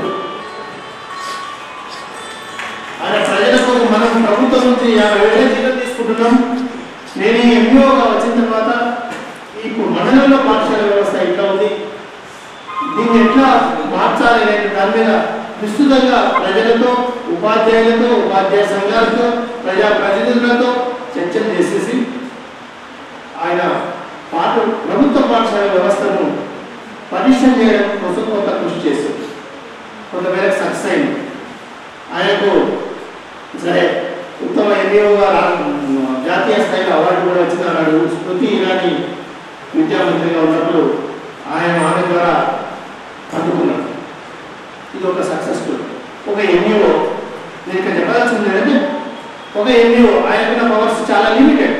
ఆయన ప్రజల కోసం మనం ప్రభుత్వం నుంచి యాభై వేల జీతం తీసుకుంటున్నాం నేను ఈ ఎంఈఓగా వచ్చిన తర్వాత ఇప్పుడు మండలంలో పాఠశాల వ్యవస్థ ఇట్లా ఉంది దీన్ని ఎట్లా మార్చాలి అనే దాని మీద విస్తృతంగా ప్రజలతో ఉపాధ్యాయులతో ఉపాధ్యాయ సంఘాలతో ప్రజా ప్రతినిధులతో చర్చలు చేసేసి ఆయన పాఠ ప్రభుత్వ పాఠశాల వ్యవస్థను పటిష్టం చేయడం కోసం కొంత కృషి చేశారు కొంతమేరకు సక్సెస్ అయింది ఆయనకు సరే ఉత్తమ ఎంఈఓగా జాతీయ స్థాయిలో అవార్డు కూడా వచ్చింది అన్నాడు స్మృతి ఇరానీ విద్యామంత్రిగా ఉన్నప్పుడు ఆయన ఆమె ద్వారా అందుకున్నాడు ఇది ఒక సక్సెస్ఫుల్ ఒక ఎంఈఓ నేను ఇక్కడ చెప్పాల్సింది ఏంటంటే ఒక ఎంఈఓ ఆయనకున్న పవర్స్ చాలా లిమిటెడ్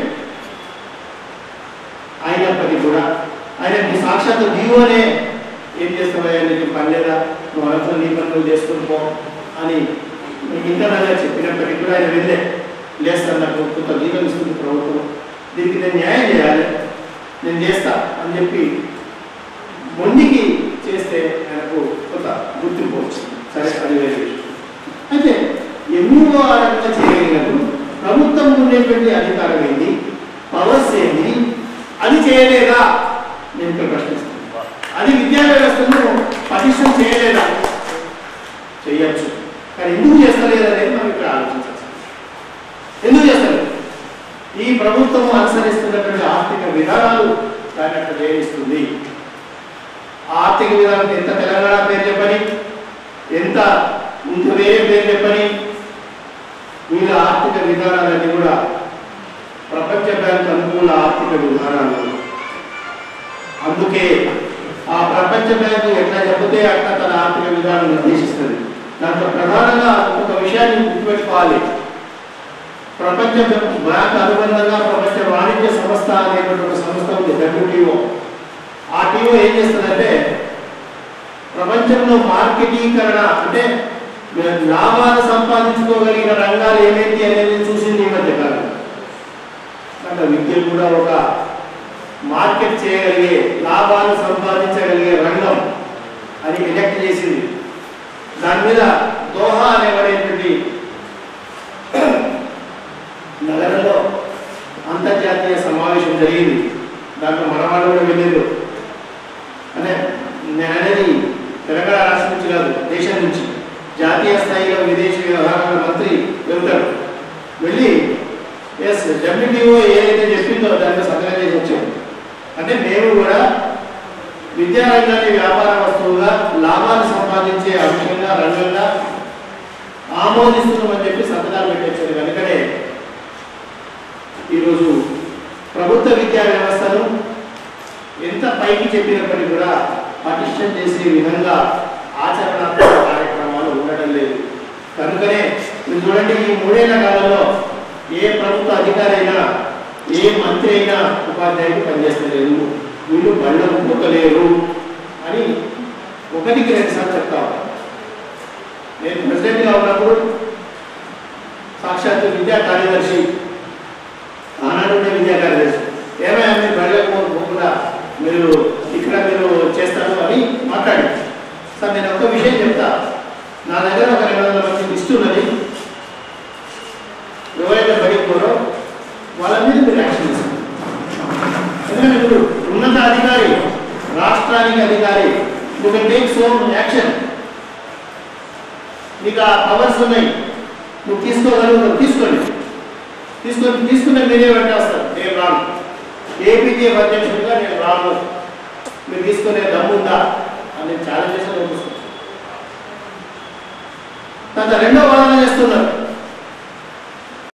అయినప్పటికీ కూడా ఆయన సాక్షాత్ డిఓనే ఏం చేస్తావయ్యా నీకు పని లేదా నువ్వు అనుకున్న నీ పని నువ్వు చేసుకుని పో అని మీకు ఇంటర్నల్గా చెప్పినప్పటికీ కూడా ఆయన వెళ్ళే లేస్తాను నాకు కొంత జీతం ఇస్తుంది ప్రభుత్వం దీనికి నేను న్యాయం చేయాలి నేను చేస్తా అని చెప్పి మొండికి చేస్తే ఆయనకు కొంత గుర్తింపు వచ్చింది సరే అది వేరే విషయం అయితే ఎన్నో ఆ రకంగా చేయగలిగినప్పుడు ప్రభుత్వం ఉండేటువంటి అధికారం ఏంటి పవర్స్ ఏంటి అది చేయలేదా నేను ఇక్కడ ప్రశ్నిస్తున్నాను అది విద్యా వ్యవస్థను పటిష్టం చేయలేదా చేయొచ్చు కానీ ఎందుకు చేస్తలేదు అనేది మనం ఇక్కడ ఆలోచించాల్సి ఎందుకు చేస్తలేదు ఈ ప్రభుత్వం అనుసరిస్తున్నటువంటి ఆర్థిక విధానాలు దాన్ని అట్లా చేయనిస్తుంది ఆ ఆర్థిక విధానం ఎంత తెలంగాణ పేరు చెప్పని ఎంత ఇంత వేరే పేరు చెప్పని వీళ్ళ ఆర్థిక విధానాలన్నీ కూడా ప్రపంచ బ్యాంక్ అనుకూల ఆర్థిక విధానాలు అందుకే ఆ ప్రపంచ బ్యాంకు ఎట్లా చెబితే అట్లా తన ఆర్థిక విధానం నిర్దేశిస్తుంది దాంట్లో ప్రధానంగా ఒక విషయాన్ని గుర్తుపెట్టుకోవాలి ప్రపంచ బ్యాంక్ అనుబంధంగా ప్రపంచ వాణిజ్య సంస్థ అనేటువంటి ఒక సంస్థ ఉంది డబ్ల్యూటీఓ ఆ టీఓ ఏం చేస్తుందంటే ప్రపంచంలో మార్కెటీకరణ అంటే లాభాలు సంపాదించుకోగలిగిన రంగాలు ఏమేంటి అనేది చూసింది ఈ మధ్య కాలం అంటే విద్య కూడా ఒక మార్కెట్ చేయగలిగే లాభాలు సంపాదించగలిగే రంగం అని ఎలెక్ట్ చేసింది దాని మీద దోహా అనేబడేటువంటి నగరంలో అంతర్జాతీయ సమావేశం జరిగింది దాంట్లో మనవాళ్ళు కూడా వెళ్ళారు అంటే నేను అనేది తెలంగాణ రాష్ట్రం నుంచి కాదు దేశం నుంచి జాతీయ స్థాయిలో విదేశీ వ్యవహారాల మంత్రి వెళ్తాడు వెళ్ళి ఏ ఎస్ డబ్ల్యూటీఓ ఏదైతే చెప్పిందో దాన్ని సంతకం చేసి వచ్చాం అంటే మేము కూడా విద్యారంగాన్ని వ్యాపార వస్తువుగా లాభాలు సంపాదించే అంశంగా రంగంగా ఆమోదిస్తున్నామని చెప్పి సంతకాలు పెట్టించారు కనుకనే ఈరోజు ప్రభుత్వ విద్యా వ్యవస్థను ఎంత పైకి చెప్పినప్పటికీ కూడా పటిష్టం చేసే విధంగా ఆచరణాత్మక కార్యక్రమాలు ఉండడం లేదు కనుకనే మీరు చూడండి ఈ మూడేళ్ల కాలంలో ఏ ప్రభుత్వ అధికారి అయినా ఏ మంత్రి అయినా ఉపాధ్యాయుడు పనిచేస్తలేదు వీళ్ళు బళ్ళకు పోతలేరు అని ఒకటికి రెండు సార్లు చెప్తా ఉంటాను. నేను ప్రెసిడెంట్గా ఉన్నప్పుడు సాక్షాత్తు విద్యా కార్యదర్శి ఆనాడు ఉండే విద్యా కార్యదర్శి ఏమైనా మీరు బళ్ళకు పోకుండా మీరు ఇక్కడ మీరు చేస్తారు అని మాట్లాడి సార్ నేను ఒక విషయం చెప్తా నా దగ్గర ఒక రెండు వందల మంది లిస్ట్ ఉన్నది ఎవరైతే బడికి పోరో వాళ్ళ మీద మీరు యాక్షన్ తీసుకోండి ఎందుకంటే ఇప్పుడు ఉన్నత అధికారి రాష్ట్రానికి అధికారి you can take some action నీకు ఆ పవర్స్ ఉన్నాయి నువ్వు తీసుకోగలుగుతావు తీసుకోండి తీసుకొని తీసుకున్న మీరే పెట్టేస్తారు నేను రాను ఏపీజే అధ్యక్షుడిగా నేను రాను మీరు తీసుకునే దమ్ముందా అని ఛాలెంజ్ చేసి పంపిస్తాను తర్వాత రెండో వాదన చేస్తున్నారు